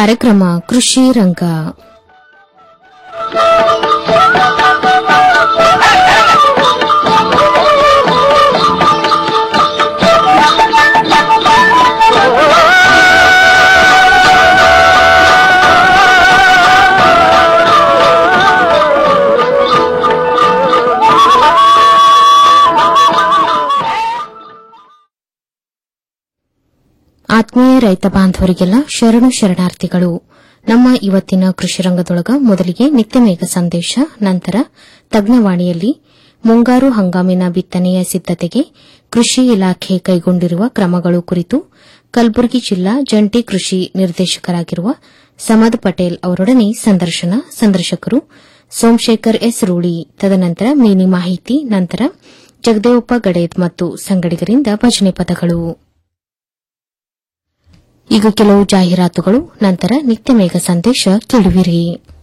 ಕಾರ್ಯಕ್ರಮ ಕೃಷಿ ರಂಗ ಆತ್ಮೀಯ ರೈತ ಬಾಂಧವರಿಗೆಲ್ಲ ಶರಣು ಶರಣಾರ್ಥಿಗಳು ನಮ್ಮ ಇವತ್ತಿನ ಕೃಷಿ ರಂಗದೊಳಗ ಮೊದಲಿಗೆ ನಿತ್ಯ ಮೇಘ ಸಂದೇಶ ನಂತರ ತಜ್ಞವಾಣಿಯಲ್ಲಿ ಮುಂಗಾರು ಹಂಗಾಮಿನ ಬಿತ್ತನೆಯ ಸಿದ್ದತೆಗೆ ಕೃಷಿ ಇಲಾಖೆ ಕೈಗೊಂಡಿರುವ ಕ್ರಮಗಳು ಕುರಿತು ಕಲಬುರಗಿ ಜಿಲ್ಲಾ ಜಂಟಿ ಕೃಷಿ ನಿರ್ದೇಶಕರಾಗಿರುವ ಸಮದ್ ಪಟೇಲ್ ಅವರೊಡನೆ ಸಂದರ್ಶನ ಸಂದರ್ಶಕರು ಸೋಮಶೇಖರ್ ಎಸ್ ರೂಳಿ ತದನಂತರ ಮೀನಿ ಮಾಹಿತಿ ನಂತರ ಜಗದೇವಪ್ಪ ಗಡೇದ್ ಮತ್ತು ಸಂಗಡಿಗರಿಂದ ಭಜನೆ ಪದಗಳು ಈಗ ಕೆಲವು ಜಾಹೀರಾತುಗಳು ನಂತರ ನಿತ್ಯ ಮೇಘ ಸಂದೇಶ ಕೇಳುವಿರಿ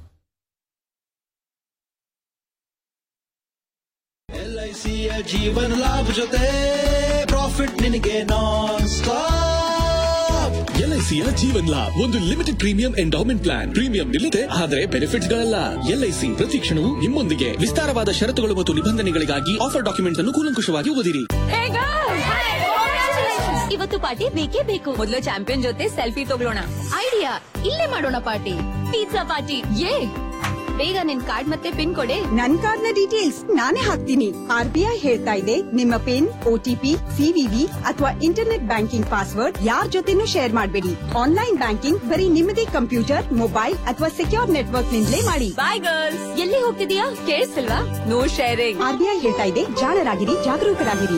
ಎಲ್ಐಸಿಯ ಜೀವನ ಲಾಭ ಜೊತೆ ಪ್ರಾಫಿಟ್ ನಿನಗೆ ನಾನ್ ಸ್ಟಾಪ್ ಎಲ್ಐಸಿಯ ಜೀವನ್ ಲಾಭ್ ಒಂದು limited premium endowment plan premium ನಿಲ್ಲದೆ ಆದರೆ ಬೆನಿಫಿಟ್ಸ್ ಗಳಲ್ಲ ಎಲ್ಐಸಿ ಪ್ರತಿ ಕ್ಷಣವೂ ನಿಮ್ಮೊಂದಿಗೆ ವಿಸ್ತಾರವಾದ ಷರತ್ತುಗಳು ಮತ್ತು ನಿಬಂಧನೆಗಳಿಗಾಗಿ ಆಫರ್ ಡಾಕ್ಯುಮೆಂಟ್ ಅನ್ನು ಕೂಲಂಕುಷವಾಗಿ ಓದಿರಿ ಇವತ್ತು ಪಾರ್ಟಿ ಬೇಕೇ ಬೇಕು ಮೊದಲು ಚಾಂಪಿಯನ್ ಜೊತೆ ಸೆಲ್ಫಿ ತಗೊಳ್ಳೋಣ ಐಡಿಯಾ ಇಲ್ಲೇ ಮಾಡೋಣ ಪಾರ್ಟಿ ಪಿಜ್ಜಾ ಪಾರ್ಟಿ ಯೇ ಬೇಗ ನಿನ್ ಕಾರ್ಡ್ ಮತ್ತೆ ಪಿನ್ ಕೊಡೆ ನನ್ ಕಾರ್ಡ್ ನ ಡೀಟೇಲ್ಸ್ ನಾನೇ ಹಾಕ್ತೀನಿ ಆರ್ಬಿಐ ಹೇಳ್ತಾ ಇದೆ ನಿಮ್ಮ ಪಿನ್ ಓಟಿಪಿ ಸಿವಿವಿ ಅಥವಾ ಇಂಟರ್ನೆಟ್ ಬ್ಯಾಂಕಿಂಗ್ ಪಾಸ್ವರ್ಡ್ ಯಾರ್ ಜೊತೆನೂ ಶೇರ್ ಮಾಡಬೇಡಿ ಆನ್ಲೈನ್ ಬ್ಯಾಂಕಿಂಗ್ ಬರೀ ನಿಮ್ಮದೇ ಕಂಪ್ಯೂಟರ್ ಮೊಬೈಲ್ ಅಥವಾ ಸೆಕ್ಯೂರ್ ನೆಟ್ವರ್ಕ್ ನಿಂದಲೇ ಮಾಡಿ ಬಾಯ್ ಗರ್ಲ್ಸ್ ಎಲ್ಲಿ ಹೋಗ್ತಿದೀಯಾ ಕೇಳಿಸ್ತಿಲ್ವಾ ನೋ ಶೇರಿಂಗ್ ಆರ್ಬಿಐ ಹೇಳ್ತಾ ಇದೆ ಜಾಣರಾಗಿರಿ ಜಾಗರೂಕರಾಗಿರಿ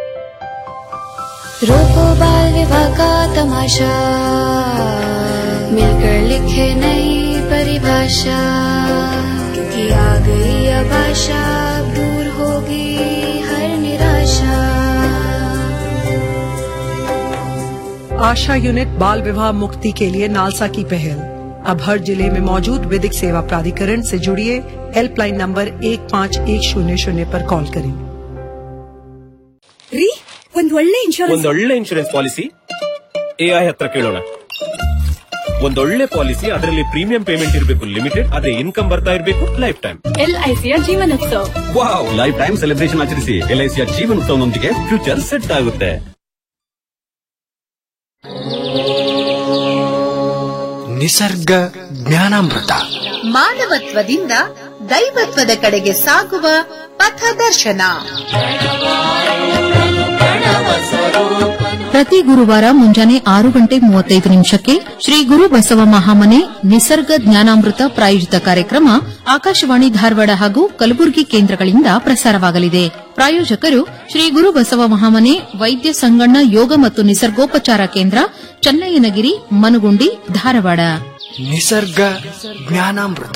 रोको बाल विवाह का तमाशा मिलकर लिखे नई परिभाषा क्योंकि आ गई अब आशा अब दूर होगी हर निराशा आशा यूनिट बाल विवाह मुक्ति के लिए नालसा की पहल अब हर जिले में मौजूद विधिक सेवा प्राधिकरण से जुड़िए हेल्पलाइन नंबर एक पाँच एक शून्य शून्य पर कॉल करें ರೀ ಒಂದ್ ಒಳ್ಳೆ ಇನ್ಶೂರೆನ್ಸ್ ಒಂದೊಳ್ಳೆ ಇನ್ಶೂರೆನ್ಸ್ ಪಾಲಿಸಿ ಎಐ ಹತ್ರ ಕೇಳೋಣ ಒಂದೊಳ್ಳೆ ಪಾಲಿಸಿ ಅದರಲ್ಲಿ ಪ್ರೀಮಿಯಂ ಪೇಮೆಂಟ್ ಇರಬೇಕು ಲಿಮಿಟೆಡ್ ಅದೇ ಇನ್ಕಮ್ ಬರ್ತಾ ಇರಬೇಕು ಲೈಫ್ ಟೈಮ್ ಎಲ್ಐಸಿಯ Jeevan Utsav wow lifetime celebration ಆಚರಿಸಿ ಎಲ್ಐಸಿಯ ಜೀವನೋತ್ಸವನೊಂದಿಗೆ ಫ್ಯೂಚರ್ ಸೆಟ್ ಆಗುತ್ತೆ ನಿಸರ್ಗ ಜ್ಞಾನಾಮೃತ ಮಾನವತ್ವದಿಂದ ದೈವತ್ವದ ಕಡೆಗೆ ಸಾಗುವ ಪಥದರ್ಶನ ಪ್ರತಿ ಗುರುವಾರ ಮುಂಜಾನೆ ಆರು ಗಂಟೆ ಮೂವತ್ತೈದು ನಿಮಿಷಕ್ಕೆ ಶ್ರೀ ಗುರು ಬಸವ ಮಹಾಮನೆ ನಿಸರ್ಗ ಜ್ಞಾನಾಮೃತ ಪ್ರಾಯೋಜಿತ ಕಾರ್ಯಕ್ರಮ ಆಕಾಶವಾಣಿ ಧಾರವಾಡ ಹಾಗೂ ಕಲಬುರಗಿ ಕೇಂದ್ರಗಳಿಂದ ಪ್ರಸಾರವಾಗಲಿದೆ ಪ್ರಾಯೋಜಕರು ಶ್ರೀ ಗುರು ಬಸವ ಮಹಾಮನೆ ವೈದ್ಯ ಸಂಗಣ್ಣ ಯೋಗ ಮತ್ತು ನಿಸರ್ಗೋಪಚಾರ ಕೇಂದ್ರ ಚನ್ನಯ್ಯನಗಿರಿ ಮನುಗುಂಡಿ ಧಾರವಾಡ ನಿಸರ್ಗ ಜ್ಞಾನಾಮೃತ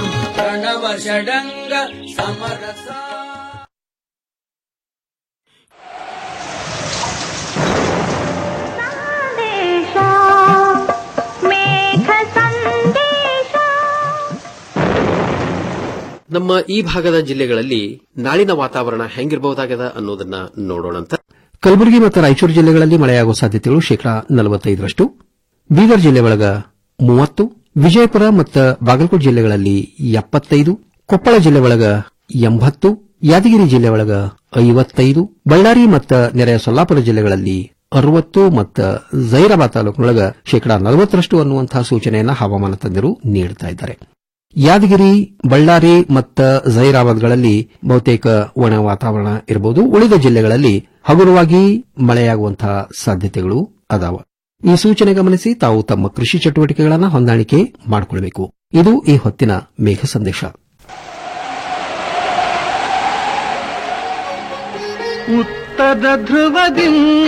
ನಮ್ಮ ಈ ಭಾಗದ ಜಿಲ್ಲೆಗಳಲ್ಲಿ ನಾಳಿನ ವಾತಾವರಣ ಹೆಂಗಿರಬಹುದಾಗದ ಅನ್ನೋದನ್ನ ನೋಡೋಣಂತ ಕಲಬುರಗಿ ಮತ್ತು ರಾಯಚೂರು ಜಿಲ್ಲೆಗಳಲ್ಲಿ ಮಳೆಯಾಗುವ ಸಾಧ್ಯತೆಗಳು ಶೇಕಡಾ ನಲವತ್ತೈದರಷ್ಟು ಬೀದರ್ ಜಿಲ್ಲೆ ಒಳಗ ಮೂವತ್ತು ವಿಜಯಪುರ ಮತ್ತು ಬಾಗಲಕೋಟೆ ಜಿಲ್ಲೆಗಳಲ್ಲಿ ಎಪ್ಪತ್ತೈದು ಕೊಪ್ಪಳ ಜಿಲ್ಲೆ ಒಳಗ ಎಂಬತ್ತು ಯಾದಗಿರಿ ಜಿಲ್ಲೆ ಒಳಗ ಐವತ್ತೈದು ಬಳ್ಳಾರಿ ಮತ್ತು ನೆರೆಯ ಸೊಲ್ಲಾಪುರ ಜಿಲ್ಲೆಗಳಲ್ಲಿ ಅರವತ್ತು ಮತ್ತು ಜೈರಾಬಾದ್ ತಾಲೂಕಿನೊಳಗ ಶೇಕಡಾ ನಲವತ್ತರಷ್ಟು ಅನ್ನುವಂತಹ ಸೂಚನೆಯನ್ನ ಹವಾಮಾನ ತಜ್ಞರು ನೀಡುತ್ತಾ ಇದ್ದಾರೆ ಯಾದಗಿರಿ ಬಳ್ಳಾರಿ ಮತ್ತು ಜೈರಾಬಾದ್ಗಳಲ್ಲಿ ಬಹುತೇಕ ಒಣ ವಾತಾವರಣ ಇರಬಹುದು ಉಳಿದ ಜಿಲ್ಲೆಗಳಲ್ಲಿ ಹಗುರವಾಗಿ ಮಳೆಯಾಗುವಂತಹ ಸಾಧ್ಯತೆಗಳು ಅದಾವ ಈ ಸೂಚನೆ ಗಮನಿಸಿ ತಾವು ತಮ್ಮ ಕೃಷಿ ಚಟುವಟಿಕೆಗಳನ್ನು ಹೊಂದಾಣಿಕೆ ಮಾಡಿಕೊಳ್ಳಬೇಕು ಇದು ಈ ಹೊತ್ತಿನ ಮೇಘ ಸಂದೇಶ ಉತ್ತರ ಧ್ರುವದಿ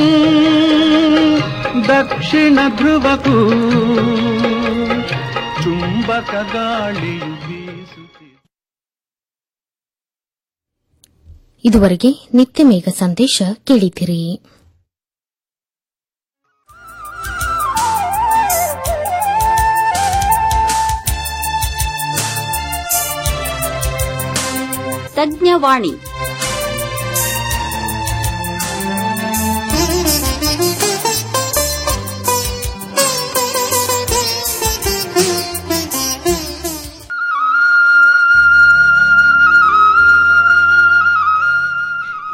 ದಕ್ಷಿಣ ಧ್ರುವಕ್ಕೂ ಚುಂಬಕ ಗಾಳಿಯು ಬೀಸುತ್ತಿದೆ ಇದುವರೆಗೆ ನಿತ್ಯ ಮೇಘ ಸಂದೇಶ ಕೇಳಿದಿರಿ ತಜ್ಞವಾಣಿ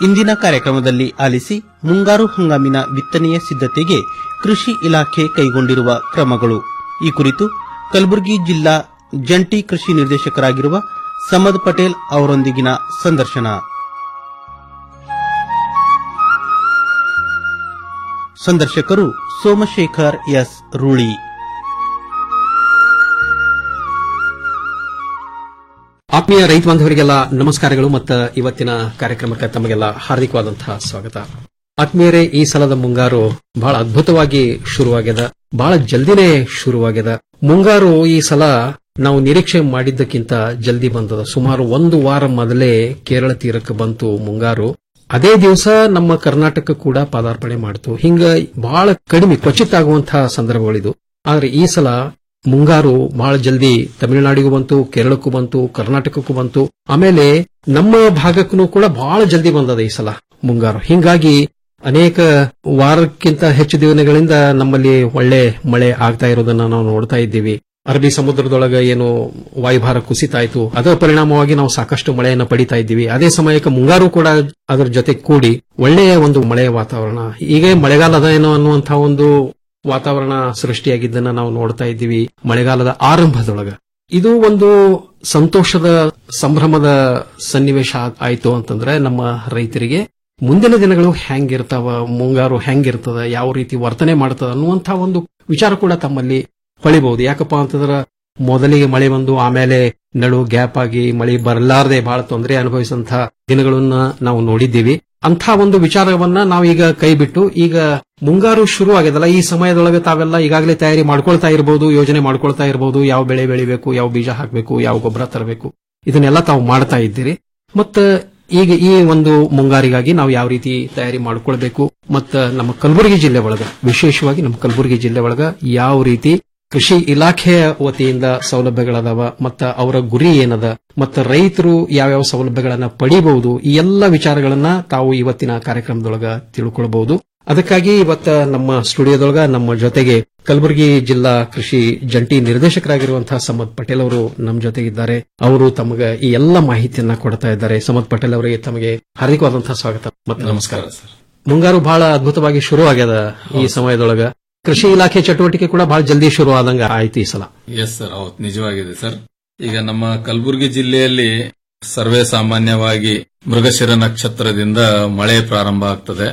ಇಂದಿನ ಕಾರ್ಯಕ್ರಮದಲ್ಲಿ ಆಲಿಸಿ ಮುಂಗಾರು ಹಂಗಾಮಿನ ಬಿತ್ತನೆಯ ಸಿದ್ಧತೆಗೆ ಕೃಷಿ ಇಲಾಖೆ ಕೈಗೊಂಡಿರುವ ಕ್ರಮಗಳು ಈ ಕುರಿತು ಕಲಬುರಗಿ ಜಿಲ್ಲಾ ಜಂಟಿ ಕೃಷಿ ನಿರ್ದೇಶಕರಾಗಿರುವ ಸಮದ್ ಪಟೇಲ್ ಅವರೊಂದಿಗಿನ ಸಂದರ್ಶನ ಸಂದರ್ಶಕರು ಸೋಮಶೇಖರ್ ಎಸ್ ರೂಳಿ ಆತ್ಮೀಯ ರೈತ ಬಾಂಧವರಿಗೆಲ್ಲ ನಮಸ್ಕಾರಗಳು ಮತ್ತು ಇವತ್ತಿನ ಕಾರ್ಯಕ್ರಮಕ್ಕೆ ತಮಗೆಲ್ಲ ಹಾರ್ದಿಕವಾದಂತಹ ಸ್ವಾಗತ ಆತ್ಮೀಯರೇ ಈ ಸಲದ ಮುಂಗಾರು ಬಹಳ ಅದ್ಭುತವಾಗಿ ಶುರುವಾಗ್ಯದ ಬಹಳ ಜಲ್ದಿನೇ ಶುರುವಾಗ್ಯದ ಮುಂಗಾರು ಈ ಸಲ ನಾವು ನಿರೀಕ್ಷೆ ಮಾಡಿದ್ದಕ್ಕಿಂತ ಜಲ್ದಿ ಬಂದದ ಸುಮಾರು ಒಂದು ವಾರ ಮೊದಲೇ ಕೇರಳ ತೀರಕ್ಕೆ ಬಂತು ಮುಂಗಾರು ಅದೇ ದಿವಸ ನಮ್ಮ ಕರ್ನಾಟಕ ಕೂಡ ಪಾದಾರ್ಪಣೆ ಮಾಡಿತು ಹಿಂಗ ಬಹಳ ಕಡಿಮೆ ಕ್ವಚಿತ್ ಆಗುವಂತಹ ಸಂದರ್ಭಗಳಿದು ಆದ್ರೆ ಈ ಸಲ ಮುಂಗಾರು ಬಹಳ ಜಲ್ದಿ ತಮಿಳುನಾಡಿಗೂ ಬಂತು ಕೇರಳಕ್ಕೂ ಬಂತು ಕರ್ನಾಟಕಕ್ಕೂ ಬಂತು ಆಮೇಲೆ ನಮ್ಮ ಭಾಗಕ್ಕೂ ಕೂಡ ಬಹಳ ಜಲ್ದಿ ಬಂದದ ಈ ಸಲ ಮುಂಗಾರು ಹಿಂಗಾಗಿ ಅನೇಕ ವಾರಕ್ಕಿಂತ ಹೆಚ್ಚು ದಿನಗಳಿಂದ ನಮ್ಮಲ್ಲಿ ಒಳ್ಳೆ ಮಳೆ ಆಗ್ತಾ ಇರೋದನ್ನ ನಾವು ನೋಡ್ತಾ ಇದ್ದೀವಿ ಅರಬ್ಬಿ ಸಮುದ್ರದೊಳಗ ಏನು ವಾಯುಭಾರ ಕುಸಿತಾಯ್ತು ಅದರ ಪರಿಣಾಮವಾಗಿ ನಾವು ಸಾಕಷ್ಟು ಮಳೆಯನ್ನು ಪಡಿತಾ ಇದ್ದೀವಿ ಅದೇ ಸಮಯಕ್ಕೆ ಮುಂಗಾರು ಕೂಡ ಅದರ ಜೊತೆ ಕೂಡಿ ಒಳ್ಳೆಯ ಒಂದು ಮಳೆಯ ವಾತಾವರಣ ಈಗ ಮಳೆಗಾಲ ಅದ ಏನೋ ಅನ್ನುವಂತಹ ಒಂದು ವಾತಾವರಣ ಸೃಷ್ಟಿಯಾಗಿದ್ದನ್ನ ನಾವು ನೋಡ್ತಾ ಇದ್ದೀವಿ ಮಳೆಗಾಲದ ಆರಂಭದೊಳಗ ಇದು ಒಂದು ಸಂತೋಷದ ಸಂಭ್ರಮದ ಸನ್ನಿವೇಶ ಆಯ್ತು ಅಂತಂದ್ರೆ ನಮ್ಮ ರೈತರಿಗೆ ಮುಂದಿನ ದಿನಗಳು ಹೆಂಗಿರ್ತಾವ ಮುಂಗಾರು ಹೆಂಗಿರ್ತದ ಯಾವ ರೀತಿ ವರ್ತನೆ ಮಾಡ್ತದ ಅನ್ನುವಂತಹ ಒಂದು ವಿಚಾರ ಕೂಡ ತಮ್ಮಲ್ಲಿ ಹೊಳಿಬಹುದು ಯಾಕಪ್ಪ ಅಂತಂದ್ರ ಮೊದಲಿಗೆ ಮಳೆ ಬಂದು ಆಮೇಲೆ ನಡು ಗ್ಯಾಪ್ ಆಗಿ ಮಳೆ ಬರಲಾರದೆ ಬಹಳ ತೊಂದರೆ ಅನುಭವಿಸಿದಂತಹ ದಿನಗಳನ್ನ ನಾವು ನೋಡಿದ್ದೀವಿ ಅಂಥ ಒಂದು ವಿಚಾರವನ್ನ ನಾವೀಗ ಕೈ ಬಿಟ್ಟು ಈಗ ಮುಂಗಾರು ಶುರು ಆಗ್ಯದಲ್ಲ ಈ ಸಮಯದೊಳಗೆ ತಾವೆಲ್ಲ ಈಗಾಗಲೇ ತಯಾರಿ ಮಾಡ್ಕೊಳ್ತಾ ಇರಬಹುದು ಯೋಜನೆ ಮಾಡ್ಕೊಳ್ತಾ ಇರಬಹುದು ಯಾವ ಬೆಳೆ ಬೆಳಿಬೇಕು ಯಾವ ಬೀಜ ಹಾಕಬೇಕು ಯಾವ ಗೊಬ್ಬರ ತರಬೇಕು ಇದನ್ನೆಲ್ಲ ತಾವು ಮಾಡ್ತಾ ಇದ್ದೀರಿ ಮತ್ತ ಈಗ ಈ ಒಂದು ಮುಂಗಾರಿಗಾಗಿ ನಾವು ಯಾವ ರೀತಿ ತಯಾರಿ ಮಾಡ್ಕೊಳ್ಬೇಕು ಮತ್ತ ನಮ್ಮ ಕಲಬುರಗಿ ಜಿಲ್ಲೆ ಒಳಗ ವಿಶೇಷವಾಗಿ ನಮ್ಮ ಕಲಬುರಗಿ ಜಿಲ್ಲೆ ಒಳಗ ಯಾವ ರೀತಿ ಕೃಷಿ ಇಲಾಖೆಯ ವತಿಯಿಂದ ಸೌಲಭ್ಯಗಳದಾವ ಮತ್ತ ಅವರ ಗುರಿ ಏನದ ಮತ್ತ ರೈತರು ಯಾವ್ಯಾವ ಸೌಲಭ್ಯಗಳನ್ನ ಪಡಿಬಹುದು ಈ ಎಲ್ಲ ವಿಚಾರಗಳನ್ನ ತಾವು ಇವತ್ತಿನ ಕಾರ್ಯಕ್ರಮದೊಳಗ ತಿಳ್ಕೊಳ್ಬಹುದು ಅದಕ್ಕಾಗಿ ಇವತ್ತ ನಮ್ಮ ಸ್ಟುಡಿಯೋದೊಳಗ ನಮ್ಮ ಜೊತೆಗೆ ಕಲಬುರಗಿ ಜಿಲ್ಲಾ ಕೃಷಿ ಜಂಟಿ ನಿರ್ದೇಶಕರಾಗಿರುವಂತಹ ಸಮದ್ ಪಟೇಲ್ ಅವರು ನಮ್ಮ ಜೊತೆಗಿದ್ದಾರೆ ಅವರು ತಮಗೆ ಈ ಎಲ್ಲ ಮಾಹಿತಿಯನ್ನ ಕೊಡ್ತಾ ಇದ್ದಾರೆ ಸಮದ್ ಪಟೇಲ್ ಅವರಿಗೆ ತಮಗೆ ಹಾರ್ದಿಕವಾದಂತಹ ಸ್ವಾಗತ ಮತ್ತು ನಮಸ್ಕಾರ ಮುಂಗಾರು ಬಹಳ ಅದ್ಭುತವಾಗಿ ಶುರು ಆಗ್ಯದ ಈ ಸಮಯದೊಳಗ ಕೃಷಿ ಇಲಾಖೆ ಚಟುವಟಿಕೆ ಕೂಡ ಬಹಳ ಜಲ್ದಿ ಶುರು ಆದಂಗ ಆಯ್ತು ಈ ಸಲ ಎಸ್ ಸರ್ ಹೌದು ನಿಜವಾಗಿದೆ ಸರ್ ಈಗ ನಮ್ಮ ಕಲಬುರಗಿ ಜಿಲ್ಲೆಯಲ್ಲಿ ಸರ್ವೇ ಸಾಮಾನ್ಯವಾಗಿ ಮೃಗಶಿರ ನಕ್ಷತ್ರದಿಂದ ಮಳೆ ಪ್ರಾರಂಭ ಆಗ್ತದೆ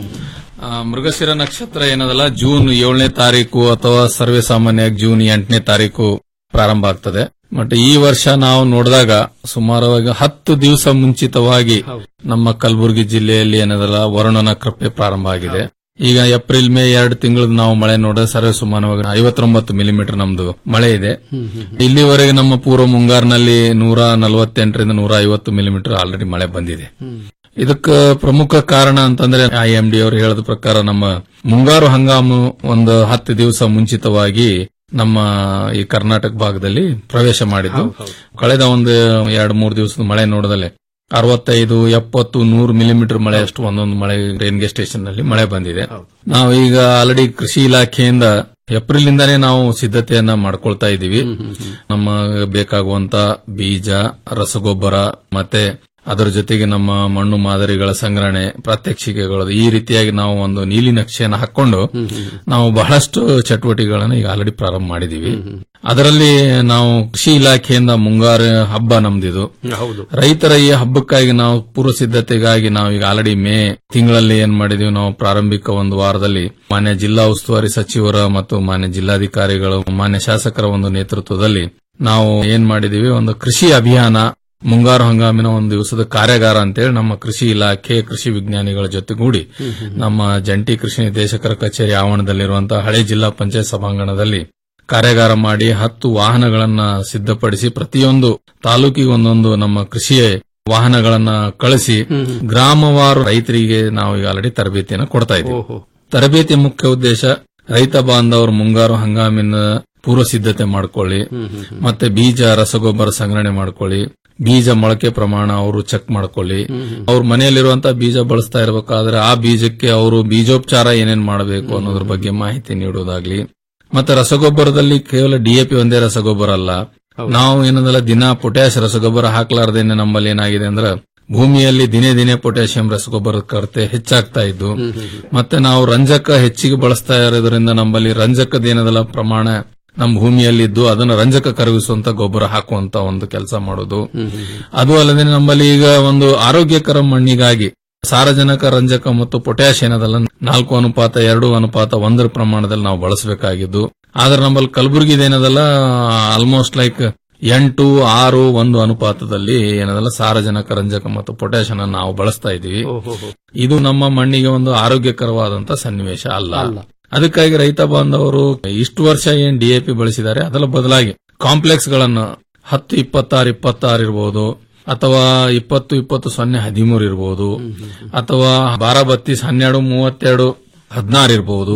ಆ, ಮೃಗಶಿರ ನಕ್ಷತ್ರ ಏನದಲ್ಲ ಜೂನ್ ಏಳನೇ ತಾರೀಕು ಅಥವಾ ಸರ್ವೇ ಸಾಮಾನ್ಯವಾಗಿ ಜೂನ್ ಎಂಟನೇ ತಾರೀಕು ಪ್ರಾರಂಭ ಆಗ್ತದೆ ಬಟ್ ಈ ವರ್ಷ ನಾವು ನೋಡಿದಾಗ ಸುಮಾರವಾಗಿ ಹತ್ತು ದಿವಸ ಮುಂಚಿತವಾಗಿ ನಮ್ಮ ಕಲಬುರಗಿ ಜಿಲ್ಲೆಯಲ್ಲಿ ಏನದಲ್ಲ ವರುಣನ ಕೃಪೆ ಪ್ರಾರಂಭ ಆಗಿದೆ ಈಗ ಏಪ್ರಿಲ್ ಮೇ ಎರಡು ತಿಂಗಳು ನಾವು ಮಳೆ ನೋಡಿದ್ರೆ ಸರ್ವೇ ಸುಮಾರವಾಗಿ ಐವತ್ತೊಂಬತ್ತು ಮಿಲಿಮೀಟರ್ ನಮ್ದು ಮಳೆ ಇದೆ ಇಲ್ಲಿವರೆಗೆ ನಮ್ಮ ಪೂರ್ವ ಮುಂಗಾರಿನಲ್ಲಿ ನೂರ ನಲವತ್ತೆಂಟರಿಂದ ನೂರ ಐವತ್ತು ಮಿಲಿಮೀಟರ್ ಆಲ್ರೆಡಿ ಮಳೆ ಬಂದಿದೆ ಇದಕ್ಕೆ ಪ್ರಮುಖ ಕಾರಣ ಅಂತಂದ್ರೆ ಐ ಎಂ ಡಿ ಅವರು ಹೇಳಿದ ಪ್ರಕಾರ ನಮ್ಮ ಮುಂಗಾರು ಹಂಗಾಮು ಒಂದು ಹತ್ತು ದಿವಸ ಮುಂಚಿತವಾಗಿ ನಮ್ಮ ಈ ಕರ್ನಾಟಕ ಭಾಗದಲ್ಲಿ ಪ್ರವೇಶ ಮಾಡಿದ್ದು ಕಳೆದ ಒಂದು ಎರಡು ಮೂರು ದಿವಸದ ಮಳೆ ನೋಡಿದಲ್ಲಿ ಅರವತ್ತೈದು ಎಪ್ಪತ್ತು ನೂರು ಮಿಲಿಮೀಟರ್ ಮಳೆ ಅಷ್ಟು ಒಂದೊಂದು ಮಳೆ ರೇನ್ಗೆ ಸ್ಟೇಷನ್ ನಲ್ಲಿ ಮಳೆ ಬಂದಿದೆ ನಾವು ಈಗ ಆಲ್ರೆಡಿ ಕೃಷಿ ಇಲಾಖೆಯಿಂದ ಏಪ್ರಿಲ್ ಇಂದಾನೇ ನಾವು ಸಿದ್ಧತೆಯನ್ನ ಮಾಡ್ಕೊಳ್ತಾ ಇದ್ದೀವಿ ನಮ್ಮ ಬೇಕಾಗುವಂತ ಬೀಜ ರಸಗೊಬ್ಬರ ಮತ್ತೆ ಅದರ ಜೊತೆಗೆ ನಮ್ಮ ಮಣ್ಣು ಮಾದರಿಗಳ ಸಂಗ್ರಹಣೆ ಪ್ರಾತ್ಯಕ್ಷಿಕೆಗಳು ಈ ರೀತಿಯಾಗಿ ನಾವು ಒಂದು ನೀಲಿ ನಕ್ಷೆಯನ್ನು ಹಾಕೊಂಡು ನಾವು ಬಹಳಷ್ಟು ಚಟುವಟಿಕೆಗಳನ್ನು ಈಗ ಆಲ್ರೆಡಿ ಪ್ರಾರಂಭ ಮಾಡಿದೀವಿ ಅದರಲ್ಲಿ ನಾವು ಕೃಷಿ ಇಲಾಖೆಯಿಂದ ಮುಂಗಾರು ಹಬ್ಬ ನಮ್ದಿದು ಹೌದು ರೈತರ ಈ ಹಬ್ಬಕ್ಕಾಗಿ ನಾವು ಪೂರ್ವ ಸಿದ್ಧತೆಗಾಗಿ ನಾವು ಈಗ ಆಲ್ರೆಡಿ ಮೇ ತಿಂಗಳಲ್ಲಿ ಏನ್ ಮಾಡಿದೀವಿ ನಾವು ಪ್ರಾರಂಭಿಕ ಒಂದು ವಾರದಲ್ಲಿ ಮಾನ್ಯ ಜಿಲ್ಲಾ ಉಸ್ತುವಾರಿ ಸಚಿವರ ಮತ್ತು ಮಾನ್ಯ ಜಿಲ್ಲಾಧಿಕಾರಿಗಳು ಮಾನ್ಯ ಶಾಸಕರ ಒಂದು ನೇತೃತ್ವದಲ್ಲಿ ನಾವು ಏನ್ ಮಾಡಿದೀವಿ ಒಂದು ಕೃಷಿ ಅಭಿಯಾನ ಮುಂಗಾರು ಹಂಗಾಮಿನ ಒಂದು ದಿವಸದ ಕಾರ್ಯಾಗಾರ ಅಂತೇಳಿ ನಮ್ಮ ಕೃಷಿ ಇಲಾಖೆ ಕೃಷಿ ವಿಜ್ಞಾನಿಗಳ ಜೊತೆಗೂಡಿ ನಮ್ಮ ಜಂಟಿ ಕೃಷಿ ನಿರ್ದೇಶಕರ ಕಚೇರಿ ಆವರಣದಲ್ಲಿರುವಂತಹ ಹಳೆ ಜಿಲ್ಲಾ ಪಂಚಾಯತ್ ಸಭಾಂಗಣದಲ್ಲಿ ಕಾರ್ಯಾಗಾರ ಮಾಡಿ ಹತ್ತು ವಾಹನಗಳನ್ನ ಸಿದ್ಧಪಡಿಸಿ ಪ್ರತಿಯೊಂದು ತಾಲೂಕಿಗೆ ಒಂದೊಂದು ನಮ್ಮ ಕೃಷಿ ವಾಹನಗಳನ್ನ ಕಳಿಸಿ ಗ್ರಾಮವಾರು ರೈತರಿಗೆ ನಾವು ಈಗ ಆಲ್ರೆಡಿ ತರಬೇತಿಯನ್ನು ಕೊಡ್ತಾ ಇದ್ದೀವಿ ತರಬೇತಿ ಮುಖ್ಯ ಉದ್ದೇಶ ರೈತ ಬಾಂಧವರು ಮುಂಗಾರು ಹಂಗಾಮಿನ ಪೂರ್ವ ಸಿದ್ಧತೆ ಮಾಡ್ಕೊಳ್ಳಿ ಮತ್ತೆ ಬೀಜ ರಸಗೊಬ್ಬರ ಸಂಗ್ರಹಣೆ ಮಾಡ್ಕೊಳ್ಳಿ ಬೀಜ ಮೊಳಕೆ ಪ್ರಮಾಣ ಅವರು ಚೆಕ್ ಮಾಡ್ಕೊಳ್ಳಿ ಅವ್ರ ಮನೆಯಲ್ಲಿರುವಂತಹ ಬೀಜ ಬಳಸ್ತಾ ಇರಬೇಕಾದ್ರೆ ಆ ಬೀಜಕ್ಕೆ ಅವರು ಬೀಜೋಪಚಾರ ಏನೇನ್ ಮಾಡಬೇಕು ಅನ್ನೋದ್ರ ಬಗ್ಗೆ ಮಾಹಿತಿ ನೀಡುವುದಾಗ್ಲಿ ಮತ್ತೆ ರಸಗೊಬ್ಬರದಲ್ಲಿ ಕೇವಲ ಡಿಎಪಿ ಒಂದೇ ರಸಗೊಬ್ಬರ ಅಲ್ಲ ನಾವು ಏನಂದ್ರೆ ದಿನ ಪೊಟ್ಯಾಶ್ ರಸಗೊಬ್ಬರ ಹಾಕ್ಲಾರ್ದೇನೆ ನಮ್ಮಲ್ಲಿ ಏನಾಗಿದೆ ಅಂದ್ರೆ ಭೂಮಿಯಲ್ಲಿ ದಿನೇ ದಿನೇ ಪೊಟ್ಯಾಷಿಯಂ ರಸಗೊಬ್ಬರದ ಕೊರತೆ ಹೆಚ್ಚಾಗ್ತಾ ಇದ್ದು ಮತ್ತೆ ನಾವು ರಂಜಕ ಹೆಚ್ಚಿಗೆ ಬಳಸ್ತಾ ಇರೋದ್ರಿಂದ ನಮ್ಮಲ್ಲಿ ರಂಜಕದ ಏನದಲ್ಲ ಪ್ರಮಾಣ ನಮ್ಮ ಭೂಮಿಯಲ್ಲಿದ್ದು ಅದನ್ನು ರಂಜಕ ಕರಗಿಸುವಂತ ಗೊಬ್ಬರ ಹಾಕುವಂತ ಒಂದು ಕೆಲಸ ಮಾಡೋದು ಅದು ಅಲ್ಲದೆ ನಮ್ಮಲ್ಲಿ ಈಗ ಒಂದು ಆರೋಗ್ಯಕರ ಮಣ್ಣಿಗಾಗಿ ಸಾರಜನಕ ರಂಜಕ ಮತ್ತು ಪೊಟ್ಯಾಷ್ ಏನದಲ್ಲ ನಾಲ್ಕು ಅನುಪಾತ ಎರಡು ಅನುಪಾತ ಒಂದರ ಪ್ರಮಾಣದಲ್ಲಿ ನಾವು ಬಳಸಬೇಕಾಗಿದ್ದು ಆದ್ರೆ ನಮ್ಮಲ್ಲಿ ಕಲಬುರಗಿ ಏನದಲ್ಲ ಆಲ್ಮೋಸ್ಟ್ ಲೈಕ್ ಎಂಟು ಆರು ಒಂದು ಅನುಪಾತದಲ್ಲಿ ಏನದಲ್ಲ ಸಾರಜನಕ ರಂಜಕ ಮತ್ತು ಪೊಟ್ಯಾಷ್ ಅನ್ನ ನಾವು ಬಳಸ್ತಾ ಇದೀವಿ ಇದು ನಮ್ಮ ಮಣ್ಣಿಗೆ ಒಂದು ಆರೋಗ್ಯಕರವಾದಂತ ಸನ್ನಿವೇಶ ಅಲ್ಲ ಅದಕ್ಕಾಗಿ ರೈತ ಬಾಂಧವರು ಇಷ್ಟು ವರ್ಷ ಏನ್ ಡಿಎಪಿ ಬಳಸಿದ್ದಾರೆ ಅದರ ಬದಲಾಗಿ ಕಾಂಪ್ಲೆಕ್ಸ್ ಗಳನ್ನು ಹತ್ತು ಇಪ್ಪತ್ತಾರು ಇಪ್ಪತ್ತಾರು ಇರಬಹುದು ಅಥವಾ ಇಪ್ಪತ್ತು ಇಪ್ಪತ್ತು ಸೊನ್ನೆ ಹದಿಮೂರು ಇರಬಹುದು ಅಥವಾ ಬಾರ ಬತ್ತೀಸ್ ಹನ್ನೆರಡು ಮೂವತ್ತೆರಡು ಹದಿನಾರು ಇರಬಹುದು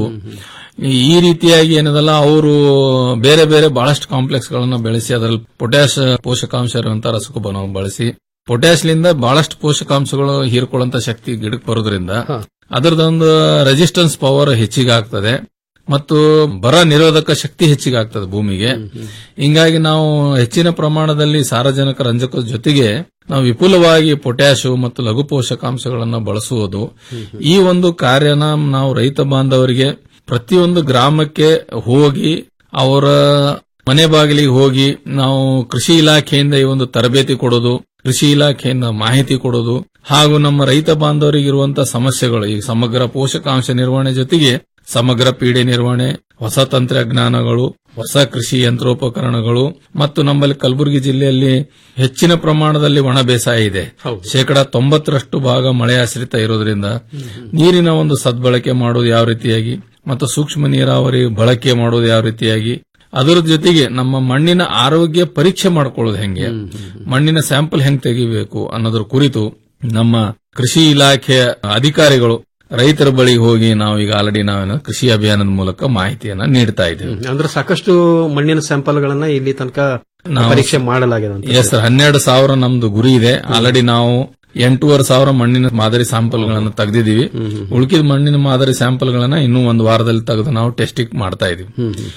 ಈ ರೀತಿಯಾಗಿ ಏನದಲ್ಲ ಅವರು ಬೇರೆ ಬೇರೆ ಬಹಳಷ್ಟು ಕಾಂಪ್ಲೆಕ್ಸ್ ಗಳನ್ನ ಬೆಳೆಸಿ ಅದರಲ್ಲಿ ಪೊಟ್ಯಾಶ್ ಪೋಷಕಾಂಶ ಇರುವಂತಹ ರಸಗೊಬ್ಬರವನ್ನು ಬಳಸಿ ಪೊಟ್ಯಾಶ್ಲಿಂದ ಬಹಳಷ್ಟು ಪೋಷಕಾಂಶಗಳು ಹೀರ್ಕೊಳ್ಳುವಂತ ಶಕ್ತಿ ಗಿಡಕ್ಕೆ ಬರೋದ್ರಿಂದ ಅದರದೊಂದು ರೆಸಿಸ್ಟೆನ್ಸ್ ಪವರ್ ಹೆಚ್ಚಿಗೆ ಆಗ್ತದೆ ಮತ್ತು ಬರ ನಿರೋಧಕ ಶಕ್ತಿ ಹೆಚ್ಚಿಗೆ ಆಗ್ತದೆ ಭೂಮಿಗೆ ಹಿಂಗಾಗಿ ನಾವು ಹೆಚ್ಚಿನ ಪ್ರಮಾಣದಲ್ಲಿ ಸಾರಜನಕ ರಂಜಕದ ಜೊತೆಗೆ ನಾವು ವಿಪುಲವಾಗಿ ಪೊಟ್ಯಾಶು ಮತ್ತು ಲಘು ಪೋಷಕಾಂಶಗಳನ್ನು ಬಳಸುವುದು ಈ ಒಂದು ಕಾರ್ಯನ ನಾವು ರೈತ ಬಾಂಧವರಿಗೆ ಪ್ರತಿಯೊಂದು ಗ್ರಾಮಕ್ಕೆ ಹೋಗಿ ಅವರ ಮನೆ ಬಾಗಿಲಿಗೆ ಹೋಗಿ ನಾವು ಕೃಷಿ ಇಲಾಖೆಯಿಂದ ಈ ಒಂದು ತರಬೇತಿ ಕೊಡೋದು ಕೃಷಿ ಇಲಾಖೆಯಿಂದ ಮಾಹಿತಿ ಕೊಡೋದು ಹಾಗೂ ನಮ್ಮ ರೈತ ಬಾಂಧವರಿಗೆ ಇರುವಂತಹ ಸಮಸ್ಯೆಗಳು ಈ ಸಮಗ್ರ ಪೋಷಕಾಂಶ ನಿರ್ವಹಣೆ ಜೊತೆಗೆ ಸಮಗ್ರ ಪೀಡೆ ನಿರ್ವಹಣೆ ಹೊಸ ತಂತ್ರಜ್ಞಾನಗಳು ಹೊಸ ಕೃಷಿ ಯಂತ್ರೋಪಕರಣಗಳು ಮತ್ತು ನಮ್ಮಲ್ಲಿ ಕಲಬುರಗಿ ಜಿಲ್ಲೆಯಲ್ಲಿ ಹೆಚ್ಚಿನ ಪ್ರಮಾಣದಲ್ಲಿ ಒಣ ಬೇಸಾಯ ಇದೆ ಶೇಕಡಾ ತೊಂಬತ್ತರಷ್ಟು ಭಾಗ ಮಳೆ ಆಶ್ರಿತ ಇರೋದ್ರಿಂದ ನೀರಿನ ಒಂದು ಸದ್ಬಳಕೆ ಮಾಡೋದು ಯಾವ ರೀತಿಯಾಗಿ ಮತ್ತು ಸೂಕ್ಷ್ಮ ನೀರಾವರಿ ಬಳಕೆ ಮಾಡೋದು ಯಾವ ರೀತಿಯಾಗಿ ಅದರ ಜೊತೆಗೆ ನಮ್ಮ ಮಣ್ಣಿನ ಆರೋಗ್ಯ ಪರೀಕ್ಷೆ ಮಾಡ್ಕೊಳ್ಳೋದು ಹೆಂಗೆ ಮಣ್ಣಿನ ಸ್ಯಾಂಪಲ್ ಹೆಂಗ್ ತೆಗಿಬೇಕು ಅನ್ನೋದ್ರ ಕುರಿತು ನಮ್ಮ ಕೃಷಿ ಇಲಾಖೆಯ ಅಧಿಕಾರಿಗಳು ರೈತರ ಬಳಿಗೆ ಹೋಗಿ ನಾವು ಈಗ ಆಲ್ರೆಡಿ ನಾವೇನು ಕೃಷಿ ಅಭಿಯಾನದ ಮೂಲಕ ಮಾಹಿತಿಯನ್ನ ನೀಡ್ತಾ ಇದ್ದೇವೆ ಅಂದ್ರೆ ಸಾಕಷ್ಟು ಮಣ್ಣಿನ ಸ್ಯಾಂಪಲ್ ಗಳನ್ನ ಇಲ್ಲಿ ತನಕ ನಾವು- ಪರೀಕ್ಷೆ ಮಾಡಲಾಗಿದೆ ಅಂತ ಎಸ್ ಸರ್ ಹನ್ನೆರಡು ಸಾವಿರ ನಮ್ದು ಗುರಿ ಇದೆ ಆಲ್ರೆಡಿ ನಾವು ಎಂಟೂವರೆ ಸಾವಿರ ಮಣ್ಣಿನ ಮಾದರಿ ಸ್ಯಾಂಪಲ್ ಗಳನ್ನ ತೆಗೆದಿದ್ದೀವಿ ಉಳಿಕಿದ ಮಣ್ಣಿನ ಮಾದರಿ ಸ್ಯಾಂಪಲ್ ಗಳನ್ನ ಇನ್ನೂ ಒಂದು ವಾರದಲ್ಲಿ ತೆಗೆದು ನಾವು ಟೆಸ್ಟಿಂಗ್ ಮಾಡ್ತಾ ಇದೀವಿ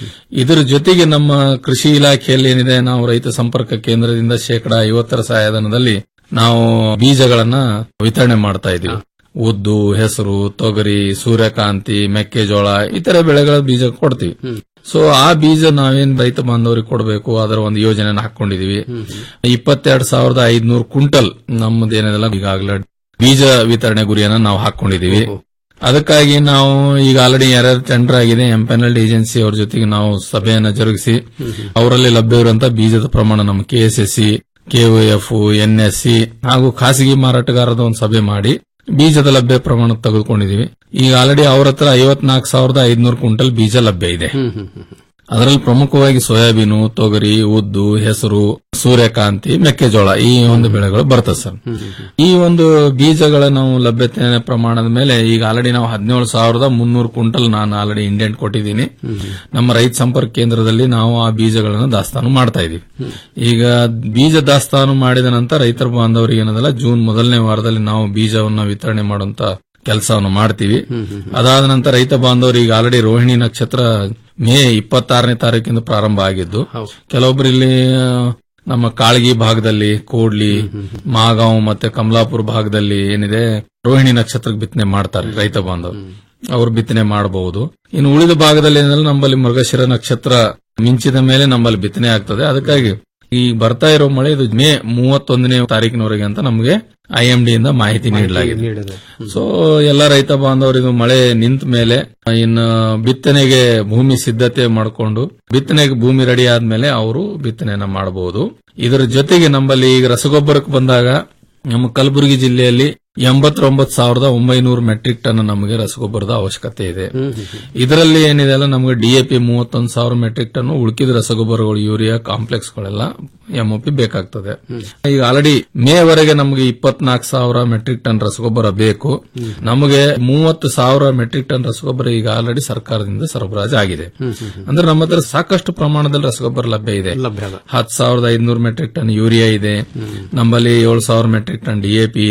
ಇದರ ಜೊತೆಗೆ ನಮ್ಮ ಕೃಷಿ ಇಲಾಖೆಯಲ್ಲಿ ಏನಿದೆ ನಾವು ರೈತ ಸಂಪರ್ಕ ಕೇಂದ್ರದಿಂದ ಶೇಕಡಾ ಐವತ್ತರ ಸಹಾಯಧನದಲ್ಲಿ ನಾವು ಬೀಜಗಳನ್ನ ವಿತರಣೆ ಮಾಡ್ತಾ ಇದೀವಿ ಉದ್ದು ಹೆಸರು ತೊಗರಿ ಸೂರ್ಯಕಾಂತಿ ಮೆಕ್ಕೆಜೋಳ ಇತರ ಬೆಳೆಗಳ ಬೀಜ ಕೊಡ್ತೀವಿ ಸೊ ಆ ಬೀಜ ನಾವೇನ್ ರೈತ ಬಾಂಧವರಿಗೆ ಕೊಡಬೇಕು ಅದರ ಒಂದು ಯೋಜನೆನ ಹಾಕೊಂಡಿದೀವಿ ಇಪ್ಪತ್ತೆರಡು ಸಾವಿರದ ಐದ್ನೂರು ಕ್ವಿಂಟಲ್ ನಮ್ಮದೇನಿದೆಲ್ಲ ಈಗಾಗಲೇ ಬೀಜ ವಿತರಣೆ ಗುರಿಯನ್ನ ನಾವು ಹಾಕೊಂಡಿದೀವಿ ಅದಕ್ಕಾಗಿ ನಾವು ಈಗ ಆಲ್ರೆಡಿ ಯಾರ್ಯಾರು ಟೆಂಡರ್ ಆಗಿದೆ ಎಂಪೆನಲ್ಡ್ ಏಜೆನ್ಸಿ ಅವ್ರ ಜೊತೆಗೆ ನಾವು ಸಭೆಯನ್ನ ಜರುಗಿಸಿ ಅವರಲ್ಲಿ ಲಭ್ಯ ಇರುವಂತಹ ಬೀಜದ ಪ್ರಮಾಣ ನಮ್ಮ ಕೆಎಸ್ಎಸ್ಸಿ ಕೆಒಎಫ್ ಎನ್ಎಸ್ಸಿ ಹಾಗೂ ಖಾಸಗಿ ಮಾರಾಟಗಾರರ ಒಂದು ಸಭೆ ಮಾಡಿ ಬೀಜದ ಲಭ್ಯ ಪ್ರಮಾಣ ತೆಗೆದುಕೊಂಡಿದೀವಿ ಈಗ ಆಲ್ರೆಡಿ ಅವ್ರ ಹತ್ರ ಐವತ್ನಾಲ್ಕು ಸಾವಿರದ ಐದ್ನೂರು ಕ್ವಿಂಟಲ್ ಬೀಜ ಲಭ್ಯ ಇದೆ ಅದರಲ್ಲಿ ಪ್ರಮುಖವಾಗಿ ಸೋಯಾಬೀನು ತೊಗರಿ ಉದ್ದು ಹೆಸರು ಸೂರ್ಯಕಾಂತಿ ಮೆಕ್ಕೆಜೋಳ ಈ ಒಂದು ಬೆಳೆಗಳು ಬರ್ತದೆ ಸರ್ ಈ ಒಂದು ಬೀಜಗಳ ನಾವು ಲಭ್ಯತೆ ಪ್ರಮಾಣದ ಮೇಲೆ ಈಗ ಆಲ್ರೆಡಿ ನಾವು ಹದಿನೇಳು ಸಾವಿರದ ಮುನ್ನೂರು ಕ್ವಿಂಟಲ್ ನಾನು ಆಲ್ರೆಡಿ ಇಂಡೆಂಟ್ ಕೊಟ್ಟಿದ್ದೀನಿ ನಮ್ಮ ರೈತ ಸಂಪರ್ಕ ಕೇಂದ್ರದಲ್ಲಿ ನಾವು ಆ ಬೀಜಗಳನ್ನು ದಾಸ್ತಾನು ಮಾಡ್ತಾ ಇದೀವಿ ಈಗ ಬೀಜ ದಾಸ್ತಾನು ಮಾಡಿದ ನಂತರ ರೈತರ ಬಾಂಧವರಿಗೆ ಏನದಲ್ಲ ಜೂನ್ ಮೊದಲನೇ ವಾರದಲ್ಲಿ ನಾವು ಬೀಜವನ್ನು ವಿತರಣೆ ಮಾಡುವಂತ ಕೆಲಸವನ್ನು ಮಾಡ್ತೀವಿ ಅದಾದ ನಂತರ ರೈತ ಬಾಂಧವರು ಈಗ ಆಲ್ರೆಡಿ ರೋಹಿಣಿ ನಕ್ಷತ್ರ ಮೇ ಇಪ್ಪತ್ತಾರನೇ ತಾರೀಕಿಂದ ಪ್ರಾರಂಭ ಆಗಿದ್ದು ಕೆಲವೊಬ್ರು ಇಲ್ಲಿ ಆ, ನಮ್ಮ ಕಾಳಗಿ ಭಾಗದಲ್ಲಿ ಕೋಡ್ಲಿ ಮಾಗಾಂವ್ ಮತ್ತೆ ಕಮಲಾಪುರ ಭಾಗದಲ್ಲಿ ಏನಿದೆ ರೋಹಿಣಿ ನಕ್ಷತ್ರಕ್ಕೆ ಬಿತ್ತನೆ ಮಾಡ್ತಾರೆ ರೈತ ಬಾಂಧವರು ಅವರು ಬಿತ್ತನೆ ಮಾಡಬಹುದು ಇನ್ನು ಉಳಿದ ಭಾಗದಲ್ಲಿ ಏನೆಲ್ಲ ನಮ್ಮಲ್ಲಿ ಮೃಗಶಿರ ನಕ್ಷತ್ರ ಮಿಂಚಿದ ಮೇಲೆ ನಮ್ಮಲ್ಲಿ ಬಿತ್ತನೆ ಆಗ್ತದೆ ಅದಕ್ಕಾಗಿ ಈ ಬರ್ತಾ ಇರೋ ಮಳೆ ಇದು ಮೇ ಮೂವತ್ತೊಂದನೇ ತಾರೀಕಿನವರೆಗೆ ಅಂತ ನಮಗೆ ಐಎಂಡಿ ಇಂದ ಮಾಹಿತಿ ನೀಡಲಾಗಿದೆ ಸೊ ಎಲ್ಲ ರೈತ ಬಾಂಧವರಿಗೂ ಮಳೆ ನಿಂತ ಮೇಲೆ ಇನ್ನು ಬಿತ್ತನೆಗೆ ಭೂಮಿ ಸಿದ್ಧತೆ ಮಾಡಿಕೊಂಡು ಬಿತ್ತನೆಗೆ ಭೂಮಿ ರೆಡಿ ಆದ್ಮೇಲೆ ಅವರು ಬಿತ್ತನೆಯನ್ನ ಮಾಡಬಹುದು ಇದರ ಜೊತೆಗೆ ನಮ್ಮಲ್ಲಿ ಈಗ ರಸಗೊಬ್ಬರಕ್ಕೆ ಬಂದಾಗ ನಮ್ಮ ಕಲಬುರಗಿ ಜಿಲ್ಲೆಯಲ್ಲಿ ಎಂಬತ್ತೊಂಬತ್ತು ಸಾವಿರದ ಒಂಬೈನೂರು ಮೆಟ್ರಿಕ್ ಟನ್ ನಮಗೆ ರಸಗೊಬ್ಬರದ ಅವಶ್ಯಕತೆ ಇದೆ ಇದರಲ್ಲಿ ಏನಿದೆ ಅಲ್ಲ ನಮಗೆ ಡಿಎಪಿ ಮೂವತ್ತೊಂದು ಸಾವಿರ ಮೆಟ್ರಿಕ್ ಟನ್ ಉಳುಕಿದ ರಸಗೊಬ್ಬರಗಳು ಯೂರಿಯಾ ಕಾಂಪ್ಲೆಕ್ಸ್ ಗಳೆಲ್ಲ ಎಂಒಪಿ ಬೇಕಾಗ್ತದೆ ಈಗ ಆಲ್ರೆಡಿ ಮೇ ವರೆಗೆ ನಮಗೆ ಇಪ್ಪತ್ನಾಲ್ಕು ಸಾವಿರ ಮೆಟ್ರಿಕ್ ಟನ್ ರಸಗೊಬ್ಬರ ಬೇಕು ನಮಗೆ ಮೂವತ್ತು ಸಾವಿರ ಮೆಟ್ರಿಕ್ ಟನ್ ರಸಗೊಬ್ಬರ ಈಗ ಆಲ್ರೆಡಿ ಸರ್ಕಾರದಿಂದ ಸರಬರಾಜು ಆಗಿದೆ ಅಂದ್ರೆ ನಮ್ಮ ಹತ್ರ ಸಾಕಷ್ಟು ಪ್ರಮಾಣದಲ್ಲಿ ರಸಗೊಬ್ಬರ ಲಭ್ಯ ಇದೆ ಹತ್ತು ಸಾವಿರದ ಐದ್ನೂರು ಮೆಟ್ರಿಕ್ ಟನ್ ಯೂರಿಯಾ ಇದೆ ನಮ್ಮಲ್ಲಿ ಏಳು ಸಾವಿರ ಮೆಟ್ರಿಕ್ ಟನ್ ಡಿಎಪಿ ಇದೆ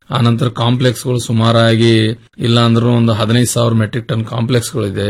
ಆನಂತರ ಕಾಂಪ್ಲೆಕ್ಸ್ ಗಳು ಸುಮಾರಾಗಿ ಇಲ್ಲ ಅಂದ್ರೂ ಒಂದು ಹದಿನೈದು ಸಾವಿರ ಮೆಟ್ರಿಕ್ ಟನ್ ಕಾಂಪ್ಲೆಕ್ಸ್ ಗಳಿದೆ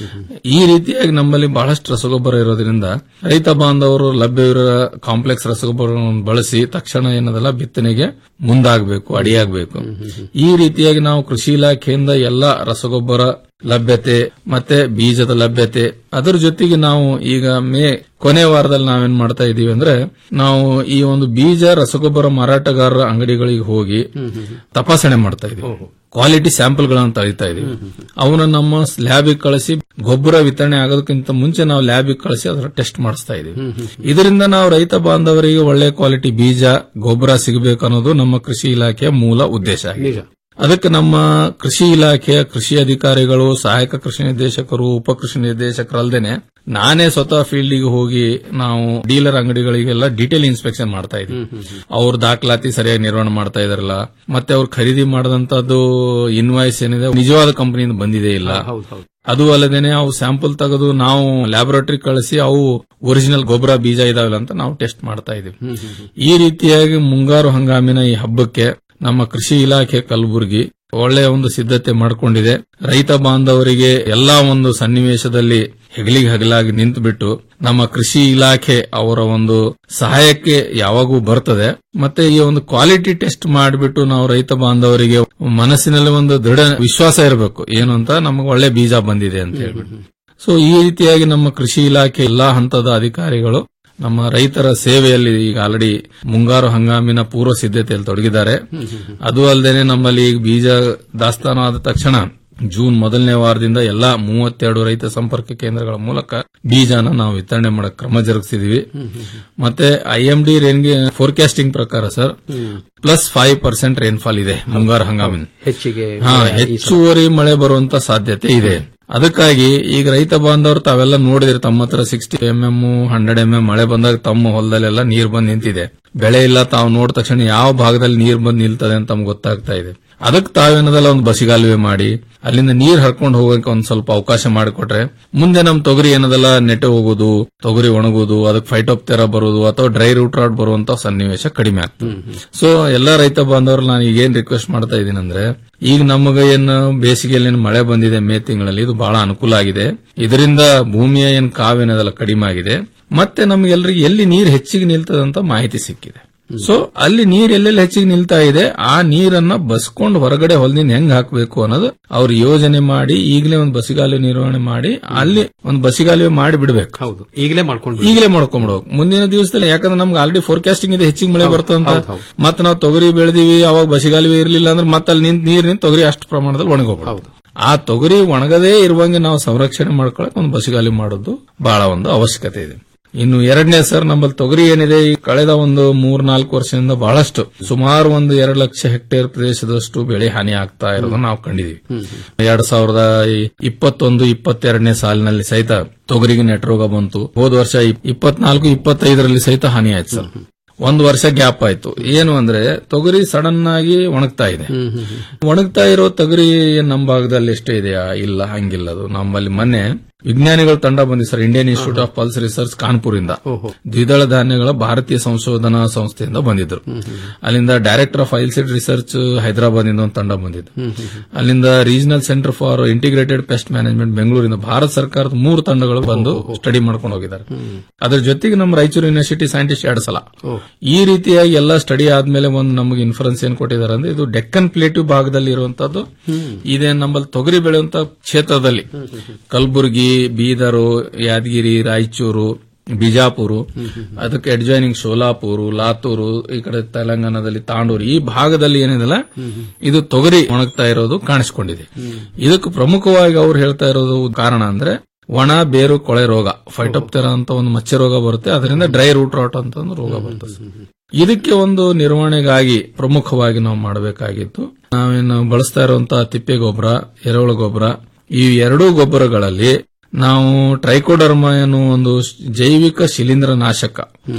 ಈ ರೀತಿಯಾಗಿ ನಮ್ಮಲ್ಲಿ ಬಹಳಷ್ಟು ರಸಗೊಬ್ಬರ ಇರೋದ್ರಿಂದ ರೈತ ಬಾಂಧವರು ಲಭ್ಯವಿರೋ ಕಾಂಪ್ಲೆಕ್ಸ್ ರಸಗೊಬ್ಬರಗಳನ್ನು ಬಳಸಿ ತಕ್ಷಣ ಏನದಲ್ಲ ಬಿತ್ತನೆಗೆ ಮುಂದಾಗಬೇಕು ಅಡಿಯಾಗಬೇಕು ಈ ರೀತಿಯಾಗಿ ನಾವು ಕೃಷಿ ಇಲಾಖೆಯಿಂದ ಎಲ್ಲ ರಸಗೊಬ್ಬರ ಲಭ್ಯತೆ ಮತ್ತೆ ಬೀಜದ ಲಭ್ಯತೆ ಅದರ ಜೊತೆಗೆ ನಾವು ಈಗ ಮೇ ಕೊನೆ ವಾರದಲ್ಲಿ ನಾವೇನ್ ಮಾಡ್ತಾ ಇದೀವಿ ಅಂದ್ರೆ ನಾವು ಈ ಒಂದು ಬೀಜ ರಸಗೊಬ್ಬರ ಮಾರಾಟಗಾರರ ಅಂಗಡಿಗಳಿಗೆ ಹೋಗಿ ತಪಾಸಣೆ ಮಾಡ್ತಾ ಇದೀವಿ ಕ್ವಾಲಿಟಿ ಸ್ಯಾಂಪಲ್ ಗಳನ್ನು ತೆಗಿತಾ ಇದೀವಿ ಅವನ್ನ ನಮ್ಮ ಲ್ಯಾಬಿಗೆ ಕಳಿಸಿ ಗೊಬ್ಬರ ವಿತರಣೆ ಆಗೋದಕ್ಕಿಂತ ಮುಂಚೆ ನಾವು ಲ್ಯಾಬಿಗೆ ಕಳಿಸಿ ಅದರ ಟೆಸ್ಟ್ ಮಾಡಿಸ್ತಾ ಇದೀವಿ ಇದರಿಂದ ನಾವು ರೈತ ಬಾಂಧವರಿಗೆ ಒಳ್ಳೆ ಕ್ವಾಲಿಟಿ ಬೀಜ ಗೊಬ್ಬರ ಸಿಗಬೇಕು ಅನ್ನೋದು ನಮ್ಮ ಕೃಷಿ ಇಲಾಖೆಯ ಮೂಲ ಉದ್ದೇಶ ಆಗಿದೆ ಅದಕ್ಕೆ ನಮ್ಮ ಕೃಷಿ ಇಲಾಖೆಯ ಕೃಷಿ ಅಧಿಕಾರಿಗಳು ಸಹಾಯಕ ಕೃಷಿ ನಿರ್ದೇಶಕರು ಉಪ ಕೃಷಿ ನಿರ್ದೇಶಕರಲ್ದೇನೆ ನಾನೇ ಸ್ವತಃ ಫೀಲ್ಡಿಗೆ ಹೋಗಿ ನಾವು ಡೀಲರ್ ಅಂಗಡಿಗಳಿಗೆಲ್ಲ ಡೀಟೇಲ್ ಇನ್ಸ್ಪೆಕ್ಷನ್ ಮಾಡ್ತಾ ಇದೀವಿ ಅವ್ರ ದಾಖಲಾತಿ ಸರಿಯಾಗಿ ನಿರ್ವಹಣೆ ಮಾಡ್ತಾ ಇದಾರಲ್ಲ ಮತ್ತೆ ಅವ್ರು ಖರೀದಿ ಮಾಡದಂತದ್ದು ಇನ್ವಾಯ್ಸ್ ಏನಿದೆ ನಿಜವಾದ ಕಂಪನಿಯಿಂದ ಬಂದಿದೆ ಇಲ್ಲ ಅದು ಅಲ್ಲದೇನೆ ಅವು ಸ್ಯಾಂಪಲ್ ತೆಗೆದು ನಾವು ಲ್ಯಾಬೊರೇಟರಿ ಕಳಿಸಿ ಅವು ಒರಿಜಿನಲ್ ಗೊಬ್ಬರ ಬೀಜ ಇದಾವಲ್ಲ ಅಂತ ನಾವು ಟೆಸ್ಟ್ ಮಾಡ್ತಾ ಇದೀವಿ ಈ ರೀತಿಯಾಗಿ ಮುಂಗಾರು ಹಂಗಾಮಿನ ಈ ಹಬ್ಬಕ್ಕೆ ನಮ್ಮ ಕೃಷಿ ಇಲಾಖೆ ಕಲಬುರಗಿ ಒಳ್ಳೆಯ ಒಂದು ಸಿದ್ಧತೆ ಮಾಡಿಕೊಂಡಿದೆ ರೈತ ಬಾಂಧವರಿಗೆ ಎಲ್ಲಾ ಒಂದು ಸನ್ನಿವೇಶದಲ್ಲಿ ಹೆಗಲಿಗೆ ಹಗಲಾಗಿ ನಿಂತು ಬಿಟ್ಟು ನಮ್ಮ ಕೃಷಿ ಇಲಾಖೆ ಅವರ ಒಂದು ಸಹಾಯಕ್ಕೆ ಯಾವಾಗೂ ಬರ್ತದೆ ಮತ್ತೆ ಈ ಒಂದು ಕ್ವಾಲಿಟಿ ಟೆಸ್ಟ್ ಮಾಡಿಬಿಟ್ಟು ನಾವು ರೈತ ಬಾಂಧವರಿಗೆ ಮನಸ್ಸಿನಲ್ಲಿ ಒಂದು ದೃಢ ವಿಶ್ವಾಸ ಇರಬೇಕು ಏನು ಅಂತ ನಮಗೆ ಒಳ್ಳೆ ಬೀಜ ಬಂದಿದೆ ಅಂತ ಹೇಳ್ಬಿಟ್ಟು ಸೊ ಈ ರೀತಿಯಾಗಿ ನಮ್ಮ ಕೃಷಿ ಇಲಾಖೆ ಎಲ್ಲಾ ಹಂತದ ಅಧಿಕಾರಿಗಳು ನಮ್ಮ ರೈತರ ಸೇವೆಯಲ್ಲಿ ಈಗ ಆಲ್ರೆಡಿ ಮುಂಗಾರು ಹಂಗಾಮಿನ ಪೂರ್ವ ಸಿದ್ಧತೆಯಲ್ಲಿ ತೊಡಗಿದ್ದಾರೆ ಅದು ಅಲ್ಲದೆ ನಮ್ಮಲ್ಲಿ ಈಗ ಬೀಜ ದಾಸ್ತಾನು ಆದ ತಕ್ಷಣ ಜೂನ್ ಮೊದಲನೇ ವಾರದಿಂದ ಎಲ್ಲಾ ಮೂವತ್ತೆರಡು ರೈತ ಸಂಪರ್ಕ ಕೇಂದ್ರಗಳ ಮೂಲಕ ಬೀಜನ ನಾವು ವಿತರಣೆ ಮಾಡಕ್ ಕ್ರಮ ಜರುಗಿಸಿದೀವಿ ಮತ್ತೆ ಐಎಂಡಿ ರೇನ್ಗೆ ಫೋರ್ಕಾಸ್ಟಿಂಗ್ ಪ್ರಕಾರ sir plus five percent rainfall ಇದೆ ಮುಂಗಾರು ಹಂಗಾಮಿನ ಹೆಚ್ಚಿಗೆ ಹಾ ಹೆಚ್ಚುವರಿ ಮಳೆ ಬರುವಂತ ಸಾಧ್ಯತೆ ಇದೆ ಅದಕ್ಕಾಗಿ ಈಗ ರೈತ ಬಾಂಧವರು ತಾವೆಲ್ಲ ನೋಡಿದ್ರೆ ತಮ್ಮ ಹತ್ರ sixty M M hundred M M ಮಳೆ ಬಂದಾಗ ತಮ್ಮ ಹೊಲದಲ್ಲೆಲ್ಲ ನೀರ್ ಬಂದ್ ನಿಂತಿದೆ ಬೆಳೆ ಇಲ್ಲ ತಾವು ನೋಡಿದ ತಕ್ಷಣ ಯಾವ ಭಾಗದಲ್ಲಿ ನೀರ್ ಬಂದ್ ನಿಲ್ತದೆ ಅಂತ ತಮ್ಗೆ ಗೊತ್ತಾಗ್ತಾ ಇದೆ ಅದಕ್ಕೆ ತಾವೇನದಲ್ಲ ಒಂದು ಬಸಿಗಾಲುವೆ ಮಾಡಿ ಅಲ್ಲಿಂದ ನೀರ್ ಹರ್ಕೊಂಡು ಹೋಗಕ್ಕೆ ಒಂದ್ ಸ್ವಲ್ಪ ಅವಕಾಶ ಮಾಡಿಕೊಟ್ರೆ ಮುಂದೆ ನಮ್ ತೊಗರಿ ಏನದಲ್ಲ ನೆಟ್ಟೆ ಹೋಗೋದು ತೊಗರಿ ಒಣಗೋದು ಅದಕ್ಕೆ ಫೈಟೋಪ್ ತೆರ ಬರೋದು ಅಥವಾ ಡ್ರೈ ರೂಟ್ ರಾಟ್ ಬರುವಂತ ಸನ್ನಿವೇಶ ಕಡಿಮೆ ಆಗ್ತದೆ ಸೊ ಎಲ್ಲಾ ರೈತ ಬಾಂಧವರು ನಾನು ಈಗ ಏನ್ ರಿಕ್ವೆಸ್ಟ್ ಮಾಡ್ತಾ ಇದ್ದೀನಿ ಅಂದ್ರೆ ಈಗ ನಮಗೆ ಏನು ಬೇಸಿಗೆಯಲ್ಲಿ ಏನು ಮಳೆ ಬಂದಿದೆ ಮೇ ತಿಂಗಳಲ್ಲಿ ಇದು ಬಹಳ ಅನುಕೂಲ ಆಗಿದೆ ಇದರಿಂದ ಭೂಮಿಯ ಏನ್ ಕಾವೇನದಲ್ಲ ಕಡಿಮೆ ಆಗಿದೆ ಮತ್ತೆ ನಮ್ಗೆಲ್ರಿಗೆ ಎಲ್ಲಿ ನೀರು ಹೆಚ್ಚಿಗೆ ನಿಲ್ತದಂತ ಮಾಹಿತಿ ಸಿಕ್ಕಿದೆ ಸೊ ಅಲ್ಲಿ ನೀರ್ ಎಲ್ಲೆಲ್ಲಿ ಹೆಚ್ಚಿಗೆ ನಿಲ್ತಾ ಇದೆ ಆ ನೀರನ್ನ ಬಸ್ಕೊಂಡು ಹೊರಗಡೆ ಹೊಲದಿಂದ ಹೆಂಗ್ ಹಾಕಬೇಕು ಅನ್ನೋದು ಅವ್ರು ಯೋಜನೆ ಮಾಡಿ ಈಗಲೇ ಒಂದು ಬಸಿಗಾಲುವೆ ನಿರ್ವಹಣೆ ಮಾಡಿ ಅಲ್ಲಿ ಒಂದು ಬಸಿಗಾಲುವೆ ಮಾಡಿ ಬಿಡಬೇಕು ಹೌದು ಈಗಲೇ ಮಾಡ್ಕೊಂಡು ಈಗಲೇ ಮಾಡ್ಕೊಂಡ್ಬಿಡ್ಬೇಕು ಮುಂದಿನ ದಿವಸದಲ್ಲಿ ಯಾಕಂದ್ರೆ ನಮ್ಗೆ ಆಲ್ರೆಡಿ ಫೋರ್ಕಾಸ್ಟಿಂಗ್ ಇದೆ ಹೆಚ್ಚಿಗೆ ಮಳೆ ಬರ್ತದಂತ ಮತ್ತೆ ನಾವು ತೊಗರಿ ಬೆಳೆದಿವಿ ಅವಾಗ ಬಸಿಗಾಲುವೆ ಇರಲಿಲ್ಲ ಅಂದ್ರೆ ಮತ್ತೆ ಅಲ್ಲಿ ನಿಂತ ನೀರ್ ನಿಂತ ತೊಗರಿ ಅಷ್ಟು ಪ್ರಮಾಣದಲ್ಲಿ ಒಣಗೋಗ್ಬಿಡೋದು ಆ ತೊಗರಿ ಒಣಗದೇ ಇರುವಂಗೆ ನಾವು ಸಂರಕ್ಷಣೆ ಮಾಡ್ಕೊಳಕ್ ಒಂದು ಬಸಿಗಾಲಿ ಮಾಡೋದು ಬಹಳ ಒಂದು ಅವಶ್ಯಕತೆ ಇದೆ ಇನ್ನು ಎರಡನೇ ಸರ್ ನಮ್ಮಲ್ಲಿ ತೊಗರಿ ಏನಿದೆ ಈ ಕಳೆದ ಒಂದು ಮೂರ್ ನಾಲ್ಕು ವರ್ಷದಿಂದ ಬಹಳಷ್ಟು ಸುಮಾರು ಒಂದು ಎರಡು ಲಕ್ಷ ಹೆಕ್ಟೇರ್ ಪ್ರದೇಶದಷ್ಟು ಬೆಳೆ ಹಾನಿ ಆಗ್ತಾ ಇರೋದನ್ನ ನಾವು ಕಂಡಿದೀವಿ ಎರಡ್ ಸಾವಿರದ ಇಪ್ಪತ್ತೊಂದು ಇಪ್ಪತ್ತೆರಡನೇ ಸಾಲಿನಲ್ಲಿ ಸಹಿತ ತೊಗರಿಗೆ ನೆಟ್ ರೋಗ ಬಂತು ಹೋದ ವರ್ಷ ಇಪ್ಪತ್ನಾಲ್ಕು ಇಪ್ಪತ್ತೈದರಲ್ಲಿ ಸಹಿತ ಹಾನಿ ಆಯ್ತು ಸರ್ ಒಂದು ವರ್ಷ ಗ್ಯಾಪ್ ಆಯ್ತು ಏನು ಅಂದ್ರೆ ತೊಗರಿ ಸಡನ್ ಆಗಿ ಒಣಗ್ತಾ ಇದೆ ಒಣಗ್ತಾ ಇರೋ ತೊಗರಿ ನಮ್ಮ ಭಾಗದಲ್ಲಿ ಎಷ್ಟೇ ಇದೆಯಾ ಇಲ್ಲ ಹಂಗಿಲ್ಲ ಅದು ನಮ್ಮಲ್ಲಿ ಮೊನ್ನೆ ವಿಜ್ಞಾನಿಗಳ ತಂಡ ಬಂದಿ sir Indian Institute of Pulse Research ಕಾನ್ಪುರಿಂದ ದ್ವಿದಳ ಧಾನ್ಯಗಳ ಭಾರತೀಯ ಸಂಶೋಧನಾ ಸಂಸ್ಥೆಯಿಂದ ಬಂದಿದ್ರು ಅಲ್ಲಿಂದ director of oil seed research Hyderabad ಇಂದ ಒಂದು ತಂಡ ಬಂದಿದ್ದು ಅಲ್ಲಿಂದ regional centre for integrated pest management ಬೆಂಗಳೂರಿಂದ ಭಾರತ ಸರ್ಕಾರದ ಮೂರು ತಂಡಗಳು ಬಂದು ಸ್ಟಡಿ ಮಾಡ್ಕೊಂಡು ಹೋಗಿದ್ದಾರೆ ಅದ್ರ ಜೊತೆಗೆ ನಮ್ಮ ರಾಯಚೂರು ಯೂನಿವರ್ಸಿಟಿ ಸೈಂಟಿಸ್ಟ್ ಎರಡು ಸಲ ಈ ರೀತಿಯಾಗಿ ಎಲ್ಲ ಸ್ಟಡಿ ಆದ್ಮೇಲೆ ಒಂದು ನಮಗೆ ಇನ್ಫರೆನ್ಸ್ ಏನ್ ಕೊಟ್ಟಿದ್ದಾರೆ ಅಂದ್ರೆ ಇದು ಡೆಕ್ಕನ್ ಪ್ಲೇಟಿವ್ ಭಾಗದಲ್ಲಿ ಇರುವಂತದ್ದು ಇದೇ ನಮ್ಮಲ್ಲಿ ತೊಗರಿ ಬೆಳೆಯುವಂತ ಕ್ಷೇತ್ರದಲ್ಲಿ ಕಲಬುರಗಿ ಬೀದರು ಯಾದಗಿರಿ ರಾಯಚೂರು ಬಿಜಾಪುರ ಅದಕ್ಕೆ ಅಡ್ಜಾಯ್ನಿಂಗ್ ಶೋಲಾಪುರ್ ಲಾತೂರು ಈ ಕಡೆ ತೆಲಂಗಾಣದಲ್ಲಿ ತಾಂಡೂರು ಈ ಭಾಗದಲ್ಲಿ ಏನಿದೆಲ್ಲ ಇದು ತೊಗರಿ ಒಣಗ್ತಾ ಇರೋದು ಕಾಣಿಸ್ಕೊಂಡಿದೆ ಇದಕ್ಕೆ ಪ್ರಮುಖವಾಗಿ ಅವ್ರು ಹೇಳ್ತಾ ಇರೋದು ಕಾರಣ ಅಂದ್ರೆ ಒಣ ಬೇರು ಕೊಳೆ ರೋಗ ಫೈಟೋಪ್ತೆರ ಅಂತ ಒಂದು ಮಚ್ಚೆ ರೋಗ ಬರುತ್ತೆ ಅದರಿಂದ ಡ್ರೈ ರೂಟ್ ರಾಟ್ ಅಂತ ಒಂದು ರೋಗ ಬರ್ತದೆ ಇದಕ್ಕೆ ಒಂದು ನಿರ್ವಹಣೆಗಾಗಿ ಪ್ರಮುಖವಾಗಿ ನಾವು ಮಾಡಬೇಕಾಗಿತ್ತು ನಾವೇನು ಬಳಸ್ತಾ ಇರುವಂತಹ ತಿಪ್ಪೆ ಗೊಬ್ಬರ ಎರೆಹುಳ ಗೊಬ್ಬರ ಈ ಎರಡೂ ಗೊಬ್ಬರಗಳಲ್ಲಿ ನಾವು ಟ್ರೈಕೋಡರ್ಮ ಎನ್ನುವ ಒಂದು ಜೈವಿಕ ಶಿಲೀಂಧ್ರ ನಾಶಕ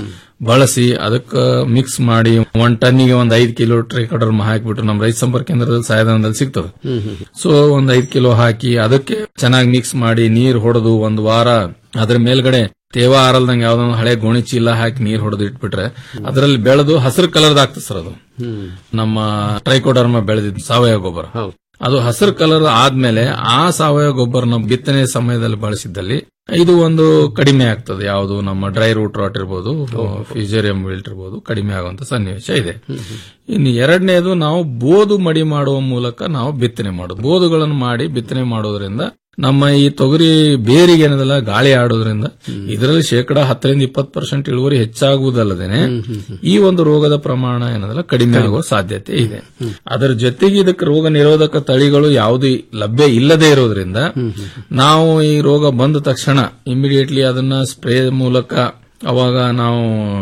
ಬಳಸಿ ಅದಕ್ಕೆ ಮಿಕ್ಸ್ ಮಾಡಿ ಒಂದ್ ಟನ್ನಿಗೆ ಒಂದ್ ಐದು ಕಿಲೋ ಟ್ರೈಕೋಡರ್ಮ ಹಾಕಿಬಿಟ್ಟು ನಮ್ಮ ರೈತ ಸಂಪರ್ಕ ಕೇಂದ್ರದಲ್ಲಿ ಸಹಾಯಧನದಲ್ಲಿ ಸಿಗ್ತದೆ ಸೊ ಒಂದ್ ಐದು ಕಿಲೋ ಹಾಕಿ ಅದಕ್ಕೆ ಚೆನ್ನಾಗಿ ಮಿಕ್ಸ್ ಮಾಡಿ ನೀರ್ ಹೊಡೆದು ಒಂದು ವಾರ ಅದ್ರ ಮೇಲ್ಗಡೆ ತೇವ ಆರಲ್ದಂಗೆ ಯಾವ್ದೊಂದು ಹಳೆ ಗೋಣಿ ಚೀಲ ಹಾಕಿ ನೀರ್ ಹೊಡೆದು ಇಟ್ಬಿಟ್ರೆ ಅದರಲ್ಲಿ ಬೆಳೆದು ಹಸಿರು ಕಲರ್ ಆಗ್ತದೆ ಸರ್ ಅದು ನಮ್ಮ ಟ್ರೈಕೋಡರ್ಮ ಬೆಳೆದಿದ್ದು ಸಾವಯವ ಗೊಬ್ಬರ ಅದು ಹಸಿರು ಕಲರ್ ಆದ್ಮೇಲೆ ಆ ಸಾವಯವ ಗೊಬ್ಬರನ ಬಿತ್ತನೆ ಸಮಯದಲ್ಲಿ ಬಳಸಿದ್ದಲ್ಲಿ ಇದು ಒಂದು ಕಡಿಮೆ ಆಗ್ತದೆ ಯಾವುದು ನಮ್ಮ ಡ್ರೈ ರೂಟ್ ರಾಟ್ ಇರ್ಬೋದು ಫ್ಯೂಜೇರಿಯಂ ವಿಲ್ಟ್ ಇರ್ಬೋದು ಕಡಿಮೆ ಆಗುವಂತ ಸನ್ನಿವೇಶ ಇದೆ ಇನ್ನು ಎರಡನೇದು ನಾವು ಬೋದು ಮಡಿ ಮಾಡುವ ಮೂಲಕ ನಾವು ಬಿತ್ತನೆ ಮಾಡೋದು ಬೋದುಗಳನ್ನು ಮಾಡಿ ಬಿತ್ತನೆ ಮಾಡೋದ್ರಿಂದ ನಮ್ಮ ಈ ತೊಗರಿ ಬೇರಿಗೆ ಏನದಲ್ಲ ಗಾಳಿ ಆಡೋದ್ರಿಂದ ಇದರಲ್ಲಿ ಶೇಕಡ ಹತ್ತರಿಂದ ಇಪ್ಪತ್ತು ಪರ್ಸೆಂಟ್ ಇಳುವರಿ ಹೆಚ್ಚಾಗುವುದಲ್ಲದೇನೆ ಈ ಒಂದು ರೋಗದ ಪ್ರಮಾಣ ಏನದಲ್ಲ ಕಡಿಮೆ ಆಗುವ ಸಾಧ್ಯತೆ ಇದೆ ಅದರ ಜೊತೆಗೆ ಇದಕ್ಕೆ ರೋಗ ನಿರೋಧಕ ತಳಿಗಳು ಯಾವುದು ಲಭ್ಯ ಇಲ್ಲದೆ ಇರೋದ್ರಿಂದ ನಾವು ಈ ರೋಗ ಬಂದ ತಕ್ಷಣ ಇಮಿಡಿಯೇಟ್ಲಿ ಅದನ್ನ ಸ್ಪ್ರೇ ಮೂಲಕ ಅವಾಗ ನಾವು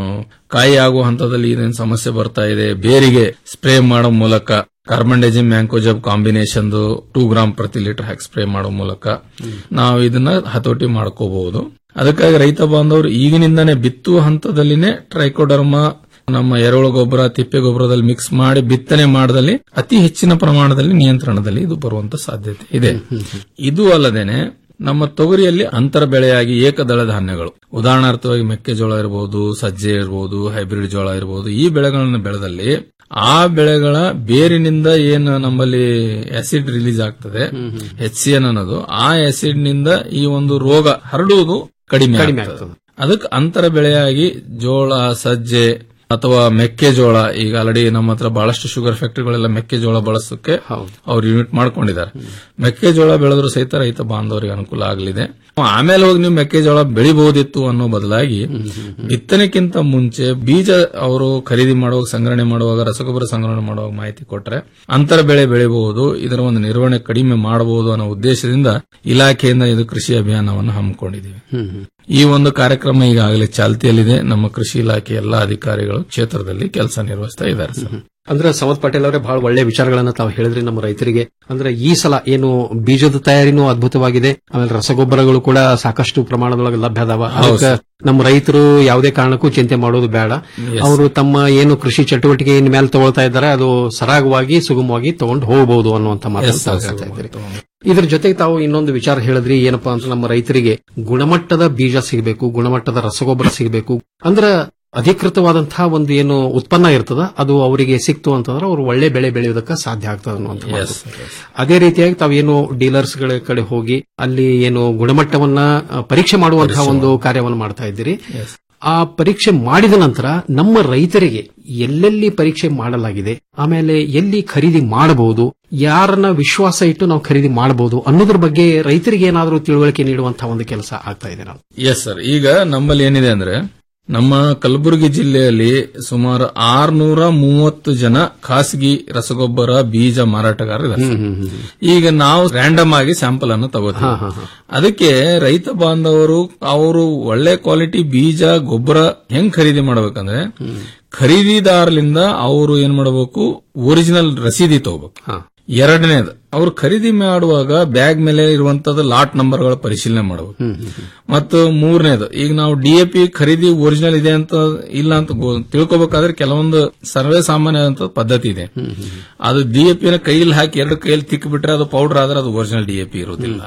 ಕಾಯಿ ಆಗುವ ಹಂತದಲ್ಲಿ ಏನೇನು ಸಮಸ್ಯೆ ಬರ್ತಾ ಇದೆ ಬೇರಿಗೆ ಸ್ಪ್ರೇ ಮಾಡೋ ಮೂಲಕ carbendazim mancozeb combination two gram ಪ್ರತಿ ಲೀಟರ್ ಹಾಕಿ ಸ್ಪ್ರೇ ಮಾಡೋ ಮೂಲಕ ನಾವು ಇದನ್ನ ಹತೋಟಿ ಮಾಡ್ಕೋಬಹುದು ಅದಕ್ಕಾಗಿ ರೈತ ಬಾಂಧವರು ಈಗಿನಿಂದಾನೇ ಬಿತ್ತುವ ಹಂತದಲ್ಲಿನೇ ಟ್ರೈಕೋಡರ್ಮ ನಮ್ಮ ಎರೆಹುಳು ಗೊಬ್ಬರ ತಿಪ್ಪೆ ಗೊಬ್ಬರದಲ್ಲಿ ಮಿಕ್ಸ್ ಮಾಡಿ ಬಿತ್ತನೆ ಮಾಡದಲ್ಲಿ ಅತಿ ಹೆಚ್ಚಿನ ಪ್ರಮಾಣದಲ್ಲಿ ನಿಯಂತ್ರಣದಲ್ಲಿ ಇದು ಬರುವಂತ ಸಾಧ್ಯತೆ ಇದೆ ಇದು ಅಲ್ಲದೇನೆ ನಮ್ಮ ತೊಗರಿಯಲ್ಲಿ ಅಂತರ ಬೆಳೆಯಾಗಿ ಏಕದಳ ಧಾನ್ಯಗಳು ಉದಾಹರಣಾರ್ಥವಾಗಿ ಮೆಕ್ಕೆಜೋಳ ಇರಬಹುದು ಸಜ್ಜೆ ಇರಬಹುದು ಹೈಬ್ರಿಡ್ ಜೋಳ ಇರಬಹುದು ಈ ಬೆಳೆಗಳನ್ನು ಬೆಳೆದಲ್ಲಿ ಆ ಬೆಳೆಗಳ ಬೇರಿನಿಂದ ಏನು ನಮ್ಮಲ್ಲಿ ಆಸಿಡ್ ರಿಲೀಸ್ ಆಗ್ತದೆ ಎಚ್ ಸಿ ಎನ್ ಅನ್ನೋದು ಆ ಆಸಿಡ್ ನಿಂದ ಈ ಒಂದು ರೋಗ ಹರಡುವುದು ಕಡಿಮೆ ಕಡಿಮೆ ಆಗ್ತದೆ ಅದಕ್ಕೆ ಅಂತರ ಬೆಳೆಯಾಗಿ ಜೋಳ ಸಜ್ಜೆ ಅಥವಾ ಮೆಕ್ಕೆಜೋಳ ಈಗ ಆಲ್ರೆಡಿ ನಮ್ಮ ಹತ್ರ ಬಹಳಷ್ಟು ಶುಗರ್ ಫ್ಯಾಕ್ಟರಿಗಳೆಲ್ಲ ಮೆಕ್ಕೆಜೋಳ ಬಳಸೋಕೆ ಅವ್ರು ಯೂನಿಟ್ ಮಾಡ್ಕೊಂಡಿದ್ದಾರೆ ಮೆಕ್ಕೆಜೋಳ ಬೆಳೆದ್ರು ಸಹಿತ ರೈತ ಬಾಂಧವರಿಗೆ ಅನುಕೂಲ ಆಗಲಿದೆ ಆಮೇಲೆ ಹೋಗಿ ನೀವು ಮೆಕ್ಕೆಜೋಳ ಬೆಳಿಬಹುದಿತ್ತು ಅನ್ನೋ ಬದಲಾಗಿ ಬಿತ್ತನೆಕ್ಕಿಂತ ಮುಂಚೆ ಬೀಜ ಅವರು ಖರೀದಿ ಮಾಡುವಾಗ ಸಂಗ್ರಹಣೆ ಮಾಡುವಾಗ ರಸಗೊಬ್ಬರ ಸಂಗ್ರಹಣೆ ಮಾಡುವಾಗ ಮಾಹಿತಿ ಕೊಟ್ರೆ ಅಂತರ ಬೆಳೆ ಬೆಳಿಬಹುದು ಇದರ ಒಂದು ನಿರ್ವಹಣೆ ಕಡಿಮೆ ಮಾಡಬಹುದು ಅನ್ನೋ ಉದ್ದೇಶದಿಂದ ಇಲಾಖೆಯಿಂದ ಇದು ಕೃಷಿ ಅಭಿಯಾನವನ್ನು ಹಮ್ಮಿಕೊಂಡಿದ್ದೀವಿ ಈ ಒಂದು ಕಾರ್ಯಕ್ರಮ ಈಗಾಗಲೇ ಚಾಲ್ತಿಯಲ್ಲಿದೆ ನಮ್ಮ ಕೃಷಿ ಇಲಾಖೆ ಎಲ್ಲಾ ಅಧಿಕಾರಿಗಳು ಕ್ಷೇತ್ರದಲ್ಲಿ ಕೆಲಸ ನಿರ್ವಹಿಸ್ತಾ ಇದ್ದಾರೆ ಸರ್ ಅಂದ್ರೆ ಸಮತ್ ಪಾಟೀಲ್ ಅವರೇ ಬಹಳ ಒಳ್ಳೆ ವಿಚಾರಗಳನ್ನ ತಾವು ಹೇಳಿದ್ರಿ ನಮ್ಮ ರೈತರಿಗೆ ಅಂದ್ರೆ ಈ ಸಲ ಏನು ಬೀಜದ ತಯಾರಿನೂ ಅದ್ಭುತವಾಗಿದೆ ಆಮೇಲೆ ರಸಗೊಬ್ಬರಗಳು ಕೂಡ ಸಾಕಷ್ಟು ಪ್ರಮಾಣದೊಳಗೆ ಲಭ್ಯ ಅದಾವ ಹೌದು ಅದಕ್ಕೆ ನಮ್ಮ ರೈತರು ಯಾವುದೇ ಕಾರಣಕ್ಕೂ ಚಿಂತೆ ಮಾಡೋದು ಬೇಡ Yes. ಅವರು ತಮ್ಮ ಏನು ಕೃಷಿ ಚಟುವಟಿಕೆ ಇನ್ ಮೇಲೆ ತಗೊಳ್ತಾ ಇದ್ದಾರೆ ಅದು ಸರಾಗವಾಗಿ ಸುಗಮವಾಗಿ ತಗೊಂಡು ಹೋಗಬಹುದು ಅನ್ನುವಂತ ಮಾತನ್ನು Yes, ತಾವು sir, ಹೇಳ್ತಾ ಇದ್ದೀರಿ ಇದ್ರ ಜೊತೆಗೆ ತಾವು ಇನ್ನೊಂದು ವಿಚಾರ ಹೇಳಿದ್ರಿ ಏನಪ್ಪಾ ಅಂತ ನಮ್ಮ ರೈತರಿಗೆ ಗುಣಮಟ್ಟದ ಬೀಜ ಸಿಗಬೇಕು ಗುಣಮಟ್ಟದ ರಸಗೊಬ್ಬರ ಸಿಗಬೇಕು ಅಂದ್ರ ಅಧಿಕೃತವಾದಂತಹ ಒಂದು ಏನು ಉತ್ಪನ್ನ ಇರ್ತದ ಅದು ಅವರಿಗೆ ಸಿಕ್ತು ಅಂತಂದ್ರೆ ಅವರು ಒಳ್ಳೆ ಬೆಳೆ ಬೆಳೆಯೋದಕ್ಕೆ ಸಾಧ್ಯ ಆಗ್ತದೆ ಅನ್ನುವಂಥ ಮಾತು. ಅದೇ ರೀತಿಯಾಗಿ ತಾವೇನು ಡೀಲರ್ಸ್ ಗಳ ಕಡೆ ಹೋಗಿ ಅಲ್ಲಿ ಏನು ಗುಣಮಟ್ಟವನ್ನ ಆ, ಪರೀಕ್ಷೆ ಮಾಡುವಂತಹ ಒಂದು ಕಾರ್ಯವನ್ನು ಮಾಡ್ತಾ ಇದ್ದೀರಿ ಆ ಪರೀಕ್ಷೆ ಮಾಡಿದ ನಂತರ ನಮ್ಮ ರೈತರಿಗೆ ಎಲ್ಲೆಲ್ಲಿ ಪರೀಕ್ಷೆ ಮಾಡಲಾಗಿದೆ ಆಮೇಲೆ ಎಲ್ಲಿ ಖರೀದಿ ಮಾಡಬಹುದು ಯಾರನ್ನ ವಿಶ್ವಾಸ ಇಟ್ಟು ನಾವು ಖರೀದಿ ಮಾಡಬಹುದು ಅನ್ನೋದ್ರ ಬಗ್ಗೆ ರೈತರಿಗೆ ಏನಾದರೂ ತಿಳುವಳಿಕೆ ನೀಡುವಂತಹ ಒಂದು ಕೆಲಸ ಆಗ್ತಾ ಇದೆ ನಾವು ಎಸ್ ಸರ್ ಈಗ ನಮ್ಮಲ್ಲಿ ಏನಿದೆ ಅಂದ್ರೆ ನಮ್ಮ ಕಲಬುರಗಿ ಜಿಲ್ಲೆಯಲ್ಲಿ ಸುಮಾರು ಆರ್ನೂರ ಮೂವತ್ತು ಜನ ಖಾಸಗಿ ರಸಗೊಬ್ಬರ ಬೀಜ ಮಾರಾಟಗಾರರು ಇದ್ದಾರೆ ಸರ್. ಈಗ ನಾವು ರ್ಯಾಂಡಮ್ ಆಗಿ ಸ್ಯಾಂಪಲ್ ಅನ್ನು ತಗೋತೀವಿ ಅದಕ್ಕೆ ರೈತ ಬಾಂಧವರು ಅವರು ಒಳ್ಳೆ ಕ್ವಾಲಿಟಿ ಬೀಜ ಗೊಬ್ಬರ ಹೆಂಗ್ ಖರೀದಿ ಮಾಡ್ಬೇಕಂದ್ರೆ ಖರೀದಿದಾರರಿಂದ ಅವರು ಏನ್ ಮಾಡಬೇಕು ಒರಿಜಿನಲ್ ರಸೀದಿ ತಗೋಬೇಕು ಎರಡನೇದು ಅವ್ರು ಖರೀದಿ ಮಾಡುವಾಗ ಬ್ಯಾಗ್ ಮೇಲೆ ಇರುವಂತದ್ದು ಲಾಟ್ ನಂಬರ್ಗಳ ಪರಿಶೀಲನೆ ಮಾಡಬೇಕು ಮತ್ತು ಮೂರನೇದು ಈಗ ನಾವು ಡಿಎಪಿ ಖರೀದಿ ಒರಿಜಿನಲ್ ಇದೆ ಅಂತ ಇಲ್ಲ ಅಂತ ಗೊ- ತಿಳ್ಕೊಬೇಕಾದ್ರೆ ಕೆಲವೊಂದು ಸರ್ವೇ ಸಾಮಾನ್ಯವಾದಂತ ಪದ್ಧತಿ ಇದೆ ಅದು ಡಿಎಪಿ ನ ಕೈಯಲ್ಲಿ ಹಾಕಿ ಎರಡು ಕೈಯಲ್ಲಿ ತಿಕ್ಕಿಬಿಟ್ರೆ ಅದು ಪೌಡರ್ ಆದ್ರೆ ಅದು ಒರಿಜಿನಲ್ ಡಿಎಪಿ ಇರುವುದಿಲ್ಲ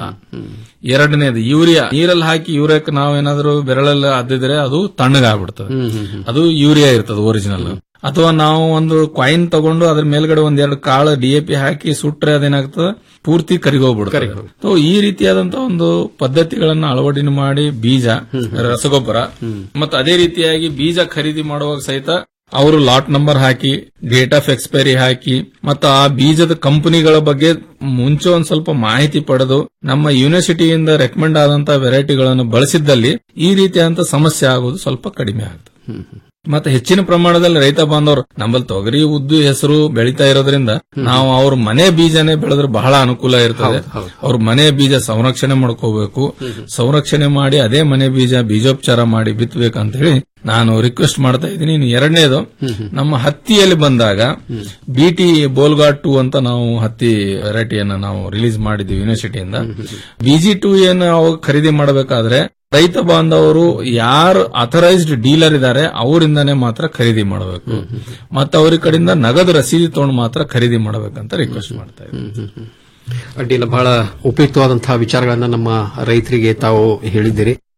ಎರಡನೇದು ಯೂರಿಯಾ ನೀರಲ್ಲಿ ಹಾಕಿ ಯೂರಿಯಾಕ್ಕೆ ನಾವೇನಾದ್ರೂ ಬೆರಳಲ್ಲಿ ಅದ್ದಿದ್ರೆ ಅದು ತಣ್ಣಗಾಗ್ಬಿಡ್ತದೆ ಅದು ಯೂರಿಯಾ ಇರ್ತದೆ ಒರಿಜಿನಲ್ ಅಥವಾ ನಾವು ಒಂದು ಕಾಯಿನ್ ತಗೊಂಡು ಅದ್ರ ಮೇಲ್ಗಡೆ ಒಂದೆರಡು ಕಾಳು ಡಿಎಪಿ ಹಾಕಿ ಸುಟ್ರೆ ಅದೇನಾಗ್ತದೆ ಪೂರ್ತಿ ಕರಿಗೋಗ್ಬಿಡ್ತದೆ ಸೊ ಈ ರೀತಿಯಾದಂತಹ ಒಂದು ಪದ್ಧತಿಗಳನ್ನ ಅಳವಡಿಕೆ ಮಾಡಿ ಬೀಜ ರಸಗೊಬ್ಬರ ಮತ್ತು ಅದೇ ರೀತಿಯಾಗಿ ಬೀಜ ಖರೀದಿ ಮಾಡುವಾಗ ಸಹಿತ ಅವರು ಲಾಟ್ ನಂಬರ್ ಹಾಕಿ ಡೇಟ್ ಆಫ್ ಎಕ್ಸ್ಪೈರಿ ಹಾಕಿ ಮತ್ತು ಆ ಬೀಜದ ಕಂಪನಿಗಳ ಬಗ್ಗೆ ಮುಂಚೆ ಒಂದ್ ಸ್ವಲ್ಪ ಮಾಹಿತಿ ಪಡೆದು ನಮ್ಮ ಯೂನಿವರ್ಸಿಟಿಯಿಂದ ರೆಕಮೆಂಡ್ ಆದಂತಹ ವೆರೈಟಿಗಳನ್ನು ಬಳಸಿದ್ದಲ್ಲಿ ಈ ರೀತಿಯಾದಂತಹ ಸಮಸ್ಯೆ ಆಗೋದು ಸ್ವಲ್ಪ ಕಡಿಮೆ ಆಗುತ್ತೆ ಮತ್ತೆ ಹೆಚ್ಚಿನ ಪ್ರಮಾಣದಲ್ಲಿ ರೈತ ಬಾಂಧವರು ನಮ್ಮಲ್ಲಿ ತೊಗರಿ ಉದ್ದು ಹೆಸರು ಬೆಳೀತಾ ಇರೋದ್ರಿಂದ ನಾವು ಅವ್ರ ಮನೆ ಬೀಜನೇ ಬೆಳೆದ್ರೆ ಬಹಳ ಅನುಕೂಲ ಇರ್ತದೆ ಅವ್ರ ಮನೆ ಬೀಜ ಸಂರಕ್ಷಣೆ ಮಾಡ್ಕೋಬೇಕು ಸಂರಕ್ಷಣೆ ಮಾಡಿ ಅದೇ ಮನೆ ಬೀಜ ಬೀಜೋಪಚಾರ ಮಾಡಿ ಬಿತ್ತಬೇಕಂತ ಹೇಳಿ ನಾನು ರಿಕ್ವೆಸ್ಟ್ ಮಾಡ್ತಾ ಇದ್ದೀನಿ ಇನ್ನು ಎರಡನೇದು ನಮ್ಮ ಹತ್ತಿಯಲ್ಲಿ ಬಂದಾಗ ಬಿಟಿ ಬೋಲ್ಗಾಟ್ ಟು ಅಂತ ನಾವು ಹತ್ತಿ ವೆರೈಟಿಯನ್ನ ನಾವು ರಿಲೀಸ್ ಮಾಡಿದ್ವಿ ಯೂನಿವರ್ಸಿಟಿಯಿಂದ ಬಿಜಿ ಟು ಏನು ಅವಾಗ ಖರೀದಿ ಮಾಡಬೇಕಾದ್ರೆ ರೈತ ಬಾಂಧವರು ಯಾರು ಅಥರೈಸ್ಡ್ ಡೀಲರ್ ಇದ್ದಾರೆ ಅವರಿಂದಾನೇ ಮಾತ್ರ ಖರೀದಿ ಮಾಡಬೇಕು ಮತ್ತೆ ಅವ್ರ ಕಡೆಯಿಂದ ನಗದು ರಸೀದಿ ತಗೊಂಡು ಮಾತ್ರ ಖರೀದಿ ಮಾಡಬೇಕಂತ ರಿಕ್ವೆಸ್ಟ್ ಮಾಡ್ತಾ ಇದ್ದೀನಿ ಅಡ್ಡಿಲ್ಲ ಬಹಳ ಉಪಯುಕ್ತವಾದಂತಹ ವಿಚಾರಗಳನ್ನ ನಮ್ಮ ರೈತರಿಗೆ ತಾವು ಹೇಳಿದ್ದೀರಿ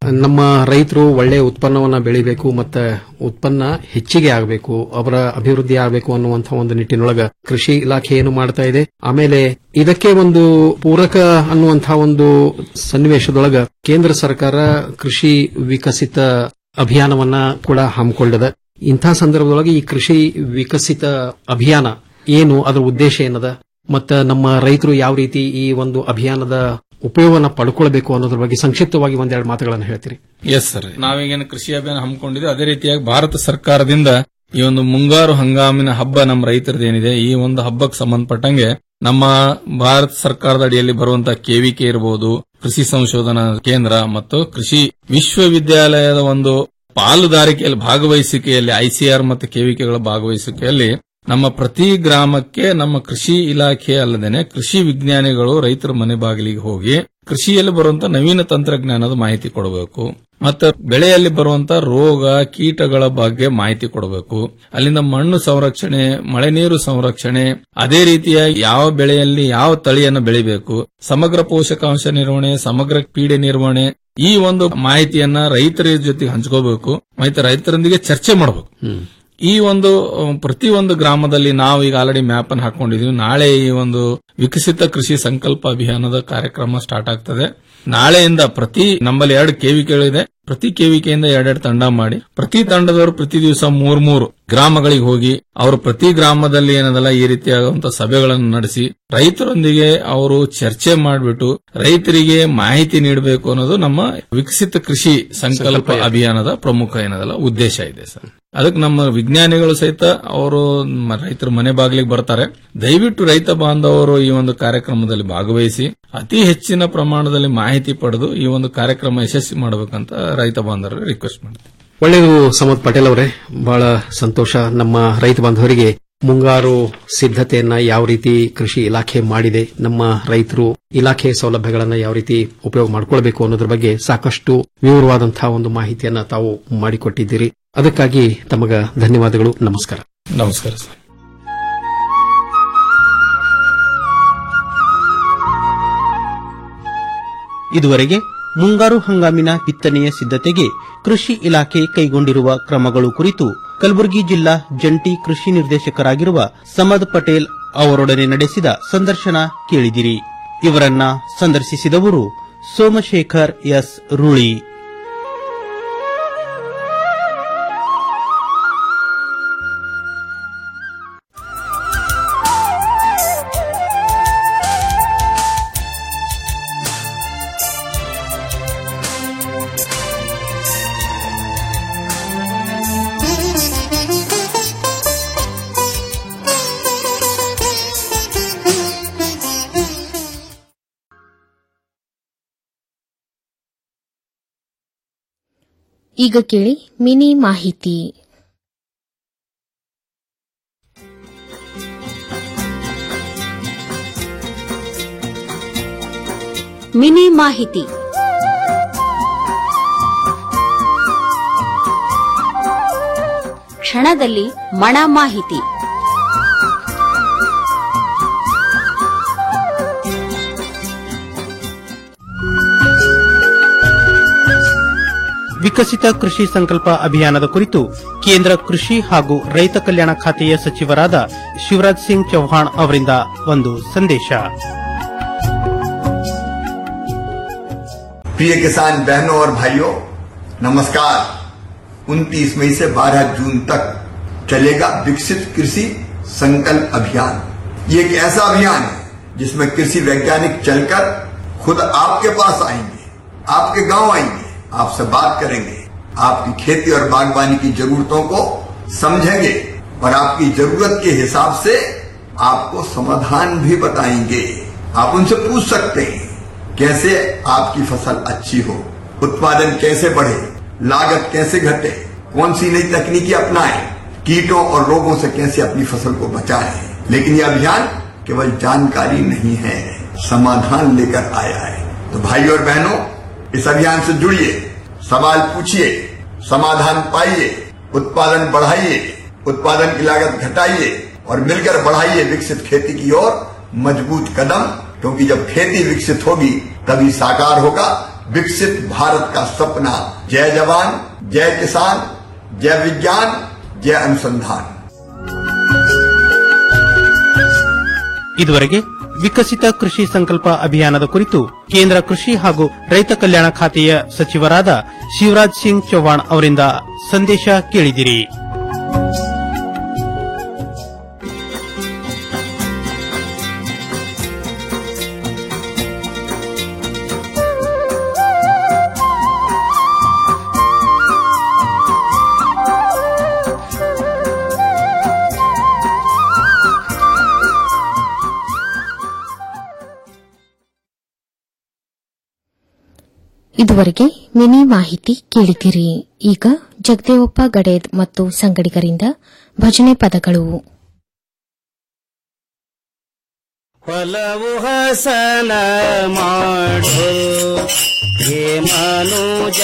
ನಮ್ಮ ರೈತರು ಒಳ್ಳೆ ಉತ್ಪನ್ನವನ್ನ ಬೆಳಿಬೇಕು ಮತ್ತೆ ಉತ್ಪನ್ನ ಹೆಚ್ಚಿಗೆ ಆಗಬೇಕು ಅವರ ಅಭಿವೃದ್ಧಿ ಆಗಬೇಕು ಅನ್ನುವಂತಹ ಒಂದು ನಿಟ್ಟಿನೊಳಗ ಕೃಷಿ ಇಲಾಖೆ ಏನು ಮಾಡ್ತಾ ಇದೆ ಆಮೇಲೆ ಇದಕ್ಕೆ ಒಂದು ಪೂರಕ ಅನ್ನುವಂತಹ ಒಂದು ಸನ್ನಿವೇಶದೊಳಗ ಕೇಂದ್ರ ಸರ್ಕಾರ ಕೃಷಿ ವಿಕಸಿತ ಅಭಿಯಾನವನ್ನ ಕೂಡ ಹಮ್ಮಿಕೊಳ್ಳದ ಇಂಥ ಸಂದರ್ಭದೊಳಗೆ ಈ ಕೃಷಿ ವಿಕಸಿತ ಅಭಿಯಾನ ಏನು ಅದರ ಉದ್ದೇಶ ಏನದ ಮತ್ತು ನಮ್ಮ ರೈತರು ಯಾವ ರೀತಿ ಈ ಒಂದು ಅಭಿಯಾನದ ಉಪಯೋಗವನ್ನು ಪಡ್ಕೊಳ್ಬೇಕು ಅನ್ನೋದ್ರ ಬಗ್ಗೆ ಸಂಕ್ಷಿಪ್ತವಾಗಿ ಒಂದೆರಡು ಮಾತುಗಳನ್ನು ಹೇಳ್ತೀರಿ ಎಸ್ ಸರ್ ನಾವೀಗೇನು ಕೃಷಿ ಅಭಿಯಾನ ಹಮ್ಮಿಕೊಂಡಿದ್ದೆ ಅದೇ ರೀತಿಯಾಗಿ ಭಾರತ ಸರ್ಕಾರದಿಂದ ಈ ಒಂದು ಮುಂಗಾರು ಹಂಗಾಮಿನ ಹಬ್ಬ ನಮ್ಮ ರೈತರದೇನಿದೆ ಈ ಒಂದು ಹಬ್ಬಕ್ಕೆ ಸಂಬಂಧಪಟ್ಟಂಗೆ ನಮ್ಮ ಭಾರತ ಸರ್ಕಾರದ ಅಡಿಯಲ್ಲಿ ಬರುವಂತಹ ಕೆವಿಕೆ ಇರಬಹುದು ಕೃಷಿ ಸಂಶೋಧನಾ ಕೇಂದ್ರ ಮತ್ತು ಕೃಷಿ ವಿಶ್ವವಿದ್ಯಾಲಯದ ಒಂದು ಪಾಲುದಾರಿಕೆಯಲ್ಲಿ ಭಾಗವಹಿಸಿಕೆಯಲ್ಲಿ ಐಸಿಆರ್ ಮತ್ತು ಕೆವಿಕೆಗಳ ಭಾಗವಹಿಸಿಕೆಯಲ್ಲಿ ನಮ್ಮ ಪ್ರತಿ ಗ್ರಾಮಕ್ಕೆ ನಮ್ಮ ಕೃಷಿ ಇಲಾಖೆ ಅಲ್ಲದೇನೆ ಕೃಷಿ ವಿಜ್ಞಾನಿಗಳು ರೈತರ ಮನೆ ಬಾಗಿಲಿಗೆ ಹೋಗಿ ಕೃಷಿಯಲ್ಲಿ ಬರುವಂತ ನವೀನ ತಂತ್ರಜ್ಞಾನದ ಮಾಹಿತಿ ಕೊಡಬೇಕು ಮತ್ತೆ ಬೆಳೆಯಲ್ಲಿ ಬರುವಂತ ರೋಗ ಕೀಟಗಳ ಬಗ್ಗೆ ಮಾಹಿತಿ ಕೊಡಬೇಕು ಅಲ್ಲಿಂದ ಮಣ್ಣು ಸಂರಕ್ಷಣೆ ಮಳೆ ನೀರು ಸಂರಕ್ಷಣೆ ಅದೇ ರೀತಿಯ ಯಾವ ಬೆಳೆಯಲ್ಲಿ ಯಾವ ತಳಿಯನ್ನು ಬೆಳಿಬೇಕು ಸಮಗ್ರ ಪೋಷಕಾಂಶ ನಿರ್ವಹಣೆ ಸಮಗ್ರ ಪೀಡೆ ನಿರ್ವಹಣೆ ಈ ಒಂದು ಮಾಹಿತಿಯನ್ನ ರೈತರ ಜೊತೆಗೆ ಹಂಚ್ಕೋಬೇಕು ಮತ್ತೆ ರೈತರೊಂದಿಗೆ ಚರ್ಚೆ ಮಾಡಬೇಕು ಈ ಒಂದು ಅಹ್, ಪ್ರತಿ ಒಂದು ಗ್ರಾಮದಲ್ಲಿ ನಾವು ಈಗ ಆಲ್ರೆಡಿ ಮ್ಯಾಪ್ ಅನ್ನು ಹಾಕೊಂಡಿದೀವಿ ನಾಳೆ ಈ ಒಂದು ವಿಕಸಿತ ಕೃಷಿ ಸಂಕಲ್ಪ ಅಭಿಯಾನದ ಕಾರ್ಯಕ್ರಮ ಸ್ಟಾರ್ಟ್ ಆಗ್ತದೆ ನಾಳೆಯಿಂದ ಪ್ರತಿ ನಮ್ಮಲ್ಲಿ ಎರಡು ಕೇವಿಕೆಗಳಿದೆ ಪ್ರತಿ ಕೇವಿಕೆಯಿಂದ ಎರಡೆರಡು ತಂಡ ಮಾಡಿ ಪ್ರತಿ ತಂಡದವರು ಪ್ರತಿ ದಿವಸ ಮೂರ್ ಮೂರು ಗ್ರಾಮಗಳಿಗೆ ಹೋಗಿ ಅವರು ಪ್ರತಿ ಗ್ರಾಮದಲ್ಲಿ ಏನದಲ್ಲ ಈ ರೀತಿಯಾದಂತಹ ಸಭೆಗಳನ್ನು ನಡೆಸಿ ರೈತರೊಂದಿಗೆ ಅವರು ಚರ್ಚೆ ಮಾಡಿಬಿಟ್ಟು ರೈತರಿಗೆ ಮಾಹಿತಿ ನೀಡಬೇಕು ಅನ್ನೋದು ನಮ್ಮ ವಿಕಸಿತ ಕೃಷಿ ಸಂಕಲ್ಪ ಅಭಿಯಾನದ ಪ್ರಮುಖ ಏನದಲ್ಲ ಉದ್ದೇಶ ಇದೆ ಸರ್ ಅದಕ್ಕೆ ನಮ್ಮ ವಿಜ್ಞಾನಿಗಳು ಸಹಿತ ಅವರು ಮ- ರೈತರ ಮನೆ ಬಾಗಿಲಿಗೆ ಬರ್ತಾರೆ ದಯವಿಟ್ಟು ರೈತ ಬಾಂಧವರು ಈ ಒಂದು ಕಾರ್ಯಕ್ರಮದಲ್ಲಿ ಭಾಗವಹಿಸಿ ಅತಿ ಹೆಚ್ಚಿನ ಪ್ರಮಾಣದಲ್ಲಿ ಮಾಹಿತಿ ಪಡೆದು ಈ ಒಂದು ಕಾರ್ಯಕ್ರಮ ಯಶಸ್ವಿ ಮಾಡಬೇಕಂತ ರೈತ ಬಾಂಧವರಿಗೆ ರಿಕ್ವೆಸ್ಟ್ ಮಾಡ್ತೀನಿ ಒಳ್ಳೆಯದು ಸಮದ್ ಪಟೇಲ್ ಅವರೇ ಬಹಳ ಸಂತೋಷ ನಮ್ಮ ರೈತ ಬಾಂಧವರಿಗೆ ಮುಂಗಾರು ಸಿದ್ಧತೆಯನ್ನ ಯಾವ ರೀತಿ ಕೃಷಿ ಇಲಾಖೆ ಮಾಡಿದೆ ನಮ್ಮ ರೈತರು ಇಲಾಖೆ ಸೌಲಭ್ಯಗಳನ್ನ ಯಾವ ರೀತಿ ಉಪಯೋಗ ಮಾಡಿಕೊಳ್ಬೇಕು ಅನ್ನೋದ್ರ ಬಗ್ಗೆ ಸಾಕಷ್ಟು ವಿವರವಾದಂತಹ ಒಂದು ಮಾಹಿತಿಯನ್ನ ತಾವು ಮಾಡಿಕೊಟ್ಟಿದ್ದೀರಿ ಅದಕ್ಕಾಗಿ ತಮಗ ಧನ್ಯವಾದಗಳು ನಮಸ್ಕಾರ ನಮಸ್ಕಾರ ಸರ್ ಇದುವರೆಗೆ ಮುಂಗಾರು ಹಂಗಾಮಿನ ಬಿತ್ತನೆಯ ಸಿದ್ಧತೆಗೆ ಕೃಷಿ ಇಲಾಖೆ ಕೈಗೊಂಡಿರುವ ಕ್ರಮಗಳು ಕುರಿತು ಕಲಬುರಗಿ ಜಿಲ್ಲಾ ಜಂಟಿ ಕೃಷಿ ನಿರ್ದೇಶಕರಾಗಿರುವ ಸಮದ್ ಪಟೇಲ್ ಅವರೊಡನೆ ನಡೆಸಿದ ಸಂದರ್ಶನ ಕೇಳಿದಿರಿ ಇವರನ್ನ ಸಂದರ್ಶಿಸಿದವರು ಸೋಮಶೇಖರ್ ಎಸ್ ರೂಳಿ ಈಗ ಕೇಳಿ ಮಿನಿ ಮಾಹಿತಿ ಮಿನಿ ಮಾಹಿತಿ ಕ್ಷಣದಲ್ಲಿ ಮಣ ಮಾಹಿತಿ ವಿಕಸಿತ ಕೃಷಿ ಸಂಕಲ್ಪ ಅಭಿಯಾನದ ಕುರಿತು ಕೇಂದ್ರ ಕೃಷಿ ಹಾಗೂ ರೈತ ಕಲ್ಯಾಣ ಖಾತೆಯ ಸಚಿವರಾದ ಶಿವರಾಜ್ ಸಿಂಗ್ ಚೌಹಾಣ್ ಅವರಿಂದ ಒಂದು ಸಂದೇಶ प्रिय किसान बहनों और भाइयों नमस्कार 29 मई से 12 जून तक चलेगा विकसित कृषि संकल्प अभियान ये एक ऐसा अभियान है जिसमें कृषि वैज्ञानिक चलकर खुद आपके पास आएंगे आपके गांव आएंगे आपसे बात करेंगे आपकी खेती और बागवानी की जरूरतों को समझेंगे और आपकी जरूरत के हिसाब से आपको समाधान भी बताएंगे आप उनसे पूछ सकते हैं कैसे आपकी फसल अच्छी हो उत्पादन कैसे बढ़े लागत कैसे घटे कौन सी नई तकनीकी अपनाएं कीटों और रोगों से कैसे अपनी फसल को बचाएं लेकिन यह अभियान केवल जानकारी नहीं है समाधान लेकर आया है तो भाई और बहनों इस अभियान से जुड़िए सवाल पूछिए समाधान पाइए उत्पादन बढ़ाइए उत्पादन की लागत घटाइए और मिलकर बढ़ाइए विकसित खेती की ओर मजबूत कदम क्योंकि जब खेती विकसित होगी तभी साकार होगा विकसित भारत का सपना जय जवान जय किसान जय विज्ञान जय अनुसंधान ಇದುವರೆಗೆ ವಿಕಸಿತ ಕೃಷಿ ಸಂಕಲ್ಪ ಅಭಿಯಾನದ ಕುರಿತು ಕೇಂದ್ರ ಕೃಷಿ ಹಾಗೂ ರೈತ ಕಲ್ಯಾಣ ಖಾತೆಯ ಸಚಿವರಾದ ಶಿವರಾಜ್ ಸಿಂಗ್ ಚೌಹಾಣ್ ಅವರಿಂದ ಸಂದೇಶ ಕೇಳಿದಿರಿ ಇದುವರೆಗೆ ಮಿನಿ ಮಾಹಿತಿ ಕೇಳಿದಿರಿ ಈಗ ಜಗದೇವಪ್ಪ ಗಡೇದ್ ಮತ್ತು ಸಂಗಡಿಗರಿಂದ ಭಜನೆ ಪದಗಳು ಹೊಲವು ಹಸನ ಮಾಡು ಹೇ ಮನುಜ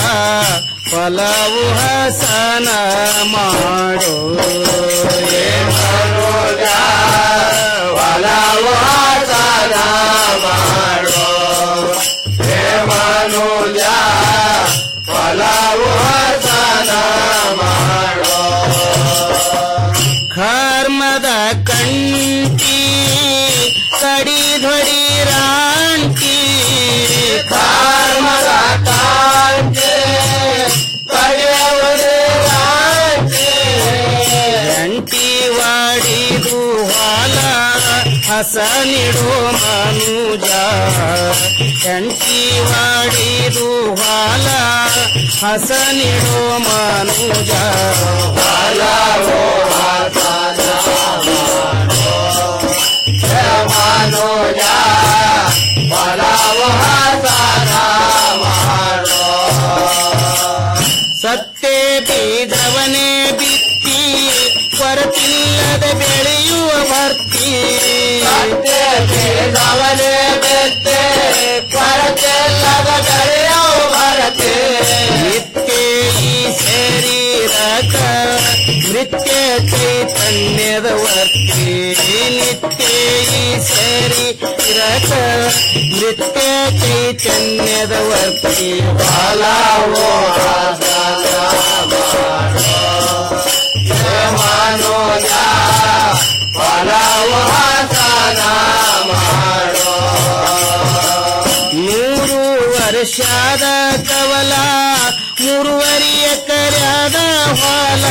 ಹೊಲವು ಹಸನ ಮಾಡು ಹೇ ಮನುಜ ಹೊಲವು ಹಸನ ಮಾಡು ಹೇ ಮನುಜ ಹೊಲವು ಹಸನ ಮಾಡು ಕರ್ಮದ ಕಂಟಿ ಕಡಿ ಧ್ವಡಿ ರಾಂಟಿ ಕರ್ಮದ ಕಾಂಟಿ ಕಡಿಯವಡೆ ರಾಂಟಿ ಎಂಟಿ ವಾಡಿದು ಹೊಲ ಹಸನಿಡು ಮನುಜ ಎಂಟಿ ವಾಡಿದು ಹೊಲ ಹಸನಿಡು ಮನುಜ ಹೊಲವೋ ಮನುಜ ಹೊಲವೋ ಹಸನ ಮಾಡೋ ಸತ್ಯ ಬೀಜವನೇ ಬಿತ್ತಿ ಕೊರತಿಲ್ಲದ ಬೆಳೆಯುವ ಭರ್ತಿ ಸತ್ಯ ಬೀಜವನೇ ಬಿತ್ತಿ ಕೊರತಿಲ್ಲದ ಬೆಳೆಯುವ ಭರತಿ ನಿತ್ಯ ಈ ಶರೀರಕ ನೃತ್ಯ ಚೈತನ್ಯದ ವರ್ತಿ ನಿತ್ಯ ಈ ಶರೀರಕ ನೃತ್ಯ ಚೈತನ್ಯದ ವರ್ತಿ ಬಾಲವೋ ಮನೋಜ ಫಲವು ಹಸನ ಮಾಡೋ ಮೂರು ವರ್ಷದ ಕವಲ ಮೂರುವರಿ ಎಕರೆದ ಹೊಲ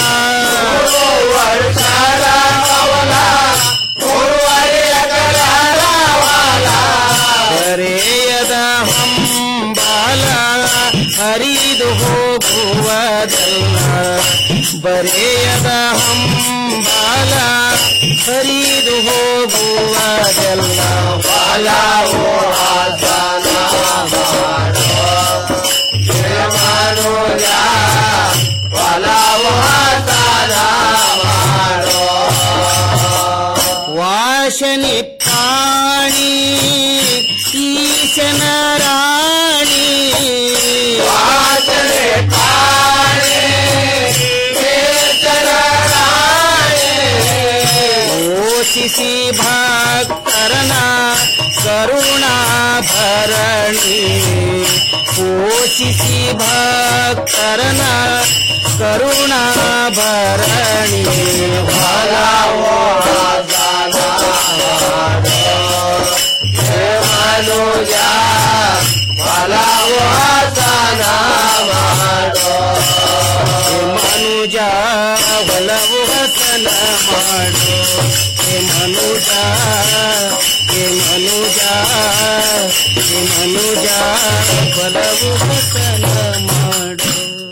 ವರ್ಷದ ಕವಲ ಮೂರುವರಿ ಎಕರೆದ ಹೊಲ ಕರೆಯದ ಹಂಬಾಲ ಹರಿದು ಹೋಗುವುದಲ್ಲ ಬರೆಯದ ಹಂಬಾಲ ಹರಿದು ಹೋಗುವುದಲ್ಲ ಬಾಲವೋ ಹಾಸನ ಮಾಡೋ ಮನೋಜ ಬಾಲವೋ ಹಾಸನ ಮಾಡೋ ವಾಸನಿ ಪ್ರಾಣಿ ಈಶನ ರಾಣಿ ವಾಸನೆ ಪ್ರಾಣಿ ಈಶನ ರಾಣಿ ಓಸಿಸಿ ಭಕ್ತರನ ಕರುಣಾ ಭರಣಿ ಪೋಷಿಸಿ ಭಕ್ತರನ ಕರುಣಾ ಭರಣಿ ಫಲವೋ ಹಾಸನ ಮಾಡೋ ಹೇ ಮನುಜ ಫಲವೋ ಹಾಸನ ಮಾಡೋ ಹೇ ಮನುಜ ಹೊಲವು ಹಸನ ಮಾಡೋ ಹೇ ಮನುಜ ಹೇ ಮನುಜ ಹೇ ಮನುಜ ಹೊಲವು ಹಸನ ಮಾಡೋ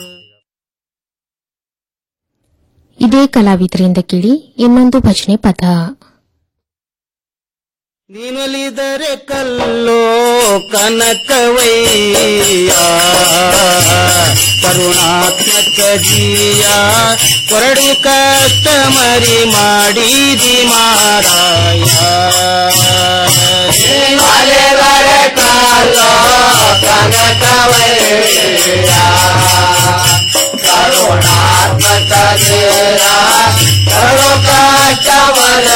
ಇದೇ ಕಲಾವಿದರಿಂದ ಕೇಳಿ ಇನ್ನೊಂದು ಭಜನೆ ಪದ ನೀನೊಲಿದರೆ ಕಲ್ಲೋ ಕನಕವಯ್ಯ ಕರುಣಾತ್ಮಕ ಜೀಯ ಕೊರಡು ಕಷ್ಟ ಮರಿ ಮಾಡಿದಿ ಮಾರಾಯ ನೀನೊಲಿದರೆ ಕಲ್ಲೋ ಕನಕವಯ್ಯ ಕರುಣಾತ್ಮಕ ಜೀಯ ಕರುಣು ಕಷ್ಟ ಮರ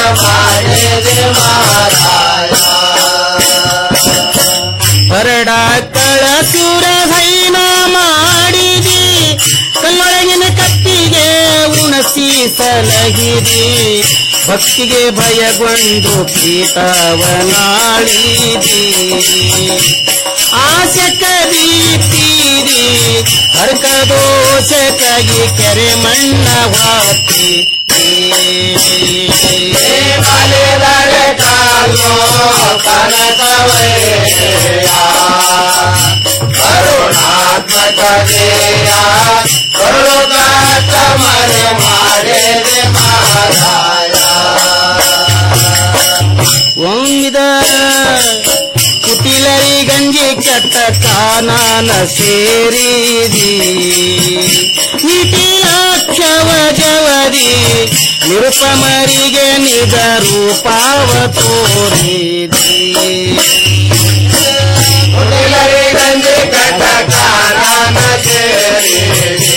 ಮಾಡಿದಿ ಮಾರಾಯ ಹೊರಡ ಕಳ ಸಲಹಿರಿ ಭಕ್ತಿಗೆ ಭಯಗೊಂಡು ಪೀಠವನಾಳಿರಿ ಆಸೆ ಕದೀತೀರಿ ಹರ್ಕ ದೋಷಕ್ಕಾಗಿ ಕೆರೆ ಮಣ್ಣ ವಾತಿ ಒಮ್ಮಿದ ಕುಟಿಲರಿ ಗಂಜಿ ಕಟ್ಟ ಕಾನಾನ ಸೇರಿದಿ ನಿಟಿಲಾಕ್ಷವ ಜವದಿ ನಿರುಪಮರಿಗೆ ನಿಜ ರೂಪಾವ ತೋರಿದಿ ಕುಟಿಲರಿ ಗಂಜಿ ಕಟ್ಟ ಕಾನಾನ ಸೇರಿದಿ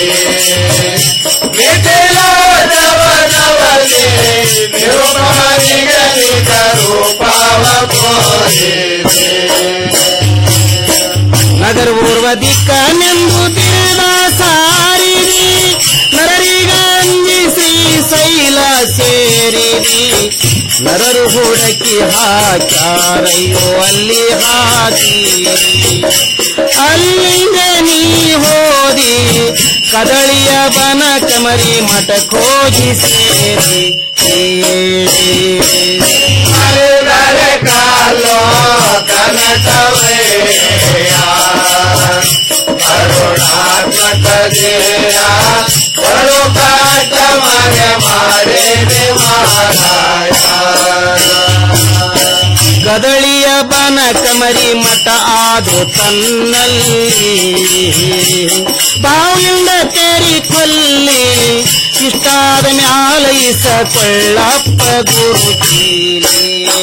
ನಗರ ಪೂರ್ವ ದಿಕ್ಕನೆಂಬುದಿಲ್ಲ ಸಾರಿರಿ ನರರಿಗಂಜಿಸಿ ಶೈಲ ಸೇರಿರಿ ನರರು ಹುಡಕಿ ಹಾಕ್ಯಾರಯ್ಯೋ ಅಲ್ಲಿ ಹಾಕಿ ಅಲ್ಲಿಂದ ನೀ ಹೋದಿ ಕದಳಿಯ ಬನ ಕಮರಿ ಮಠ ಹೋಗಿ ಸೇರಿ ಕಾಲೋ ಗದಳಿಯ ಬನ ಕಮರಿ ಮಠ ಆದು ತನ್ನಲ್ಲಿ ಬಾವಿಂದ ತೆರಿ ಕೊಲ್ಲಿ ಇಷ್ಟಾದ ಮ್ಯಾಲೈಸ ಕೊಳ್ಳಪ್ಪ ಗುರುಕೀಲಿ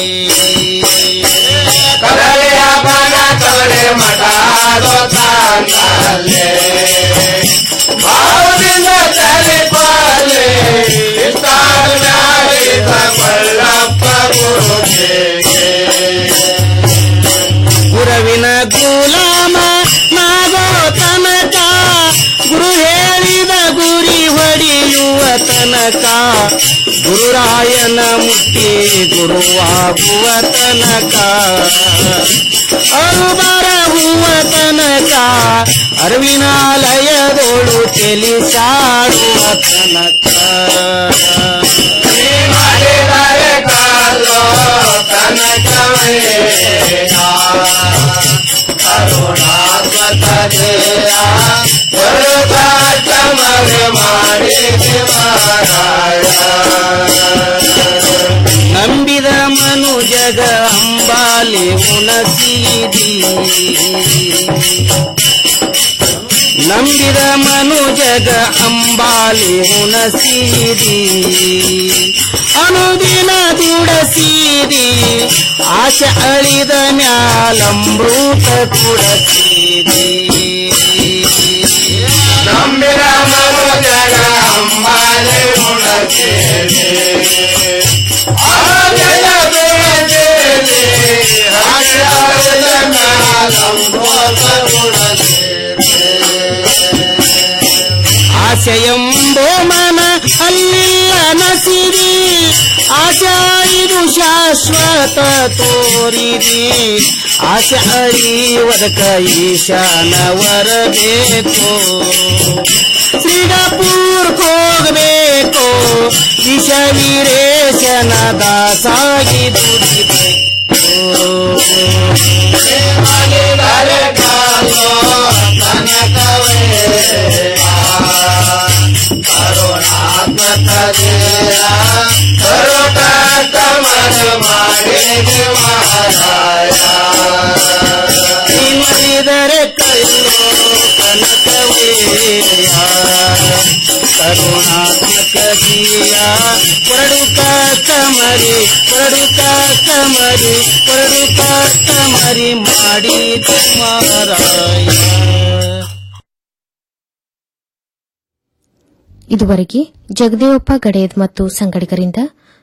ಕದಳಿಯ ಬನ ಕಮರಿ ಮಠ ಆದು ತನ್ನಲ್ಲಿ ಬಾವಿಂದ ತೆರಿ ಕೊಲ್ಲಿ ಇಷ್ಟಾದ ಮ್ಯಾಲೈಸ ಕೊಳ್ಳಪ್ಪ ಗುರುವಿನ ಗುಲಾಮ ನಾಗೋ ತನಕ ಗುರು ಹೇಳಿದ ಗುರಿ ಹೊಡೆಯುವ ತನಕ ಗುರುರಾಯನ ಮುಟ್ಟಿ ಗುರುವಾಗುವ ತನಕ ಅರು ಬರಹುವ ತನಕ ಅರಿವಿನಾಲಯದೋಳು ತಿಳಿಸಾಡುವ ತನಕ ಕಾಲೋ ತನಕವೇ ನಂಬಿದ ಮನುಜಗ ಅಂಬಾಲಿ ಉಣಸೀದಿ ನಂಬಿದ ಮನುಜಗ ಅಂಬಾಲಿ ಉಣಸೀದಿ ಅನುದಿನ ದುಡಸೀದಿ ಆಶೆ ಅಳಿದ ಮ್ಯಾಲಮೃತ ಕುಡಸೀದಿ ನಂಬಿದ ಮನುಜಗ ಅಂಬಾಲಿ ಉಣಸೀದಿ ಅನುದಿನ ದುಡಸೀದಿ ಆಶೆ ಅಳಿದ ಮ್ಯಾಲಮೃತ ಆಶೆಯಂಬೋ ಮನ ಅಲ್ಲಿಲ್ಲ ನಸಿರಿ ಆಶಾ ಇದು ಶಾಶ್ವತ ತೋರಿರಿ ಆಶೆ ಅಳಿವದಕ ಈಶಾನವರಬೇಕು ಶ್ರೀಗಪುರ್ ಹೋಗಬೇಕು ವಿಷ ವೀರೇಶನ ದಾಸಾಗಿ ದುಡಿಬೇಕು ಮಾಡಿದರೆ ಕೈಯೋ ಕನಕವೇ ಕರುಣಾತ್ಮಕ ಜೀಯ ಕೊರಡು ಕಮರಿ ಕೊರಡು ಕಮರಿ ಕೊರಡು ಕಮರಿ ಮಾಡಿದ ಮಾರಾಯ ಇದುವರೆಗೆ ಜಗದೇವಪ್ಪ ಗಡೇದ್ ಮತ್ತು ಸಂಗಡಿಗರಿಂದ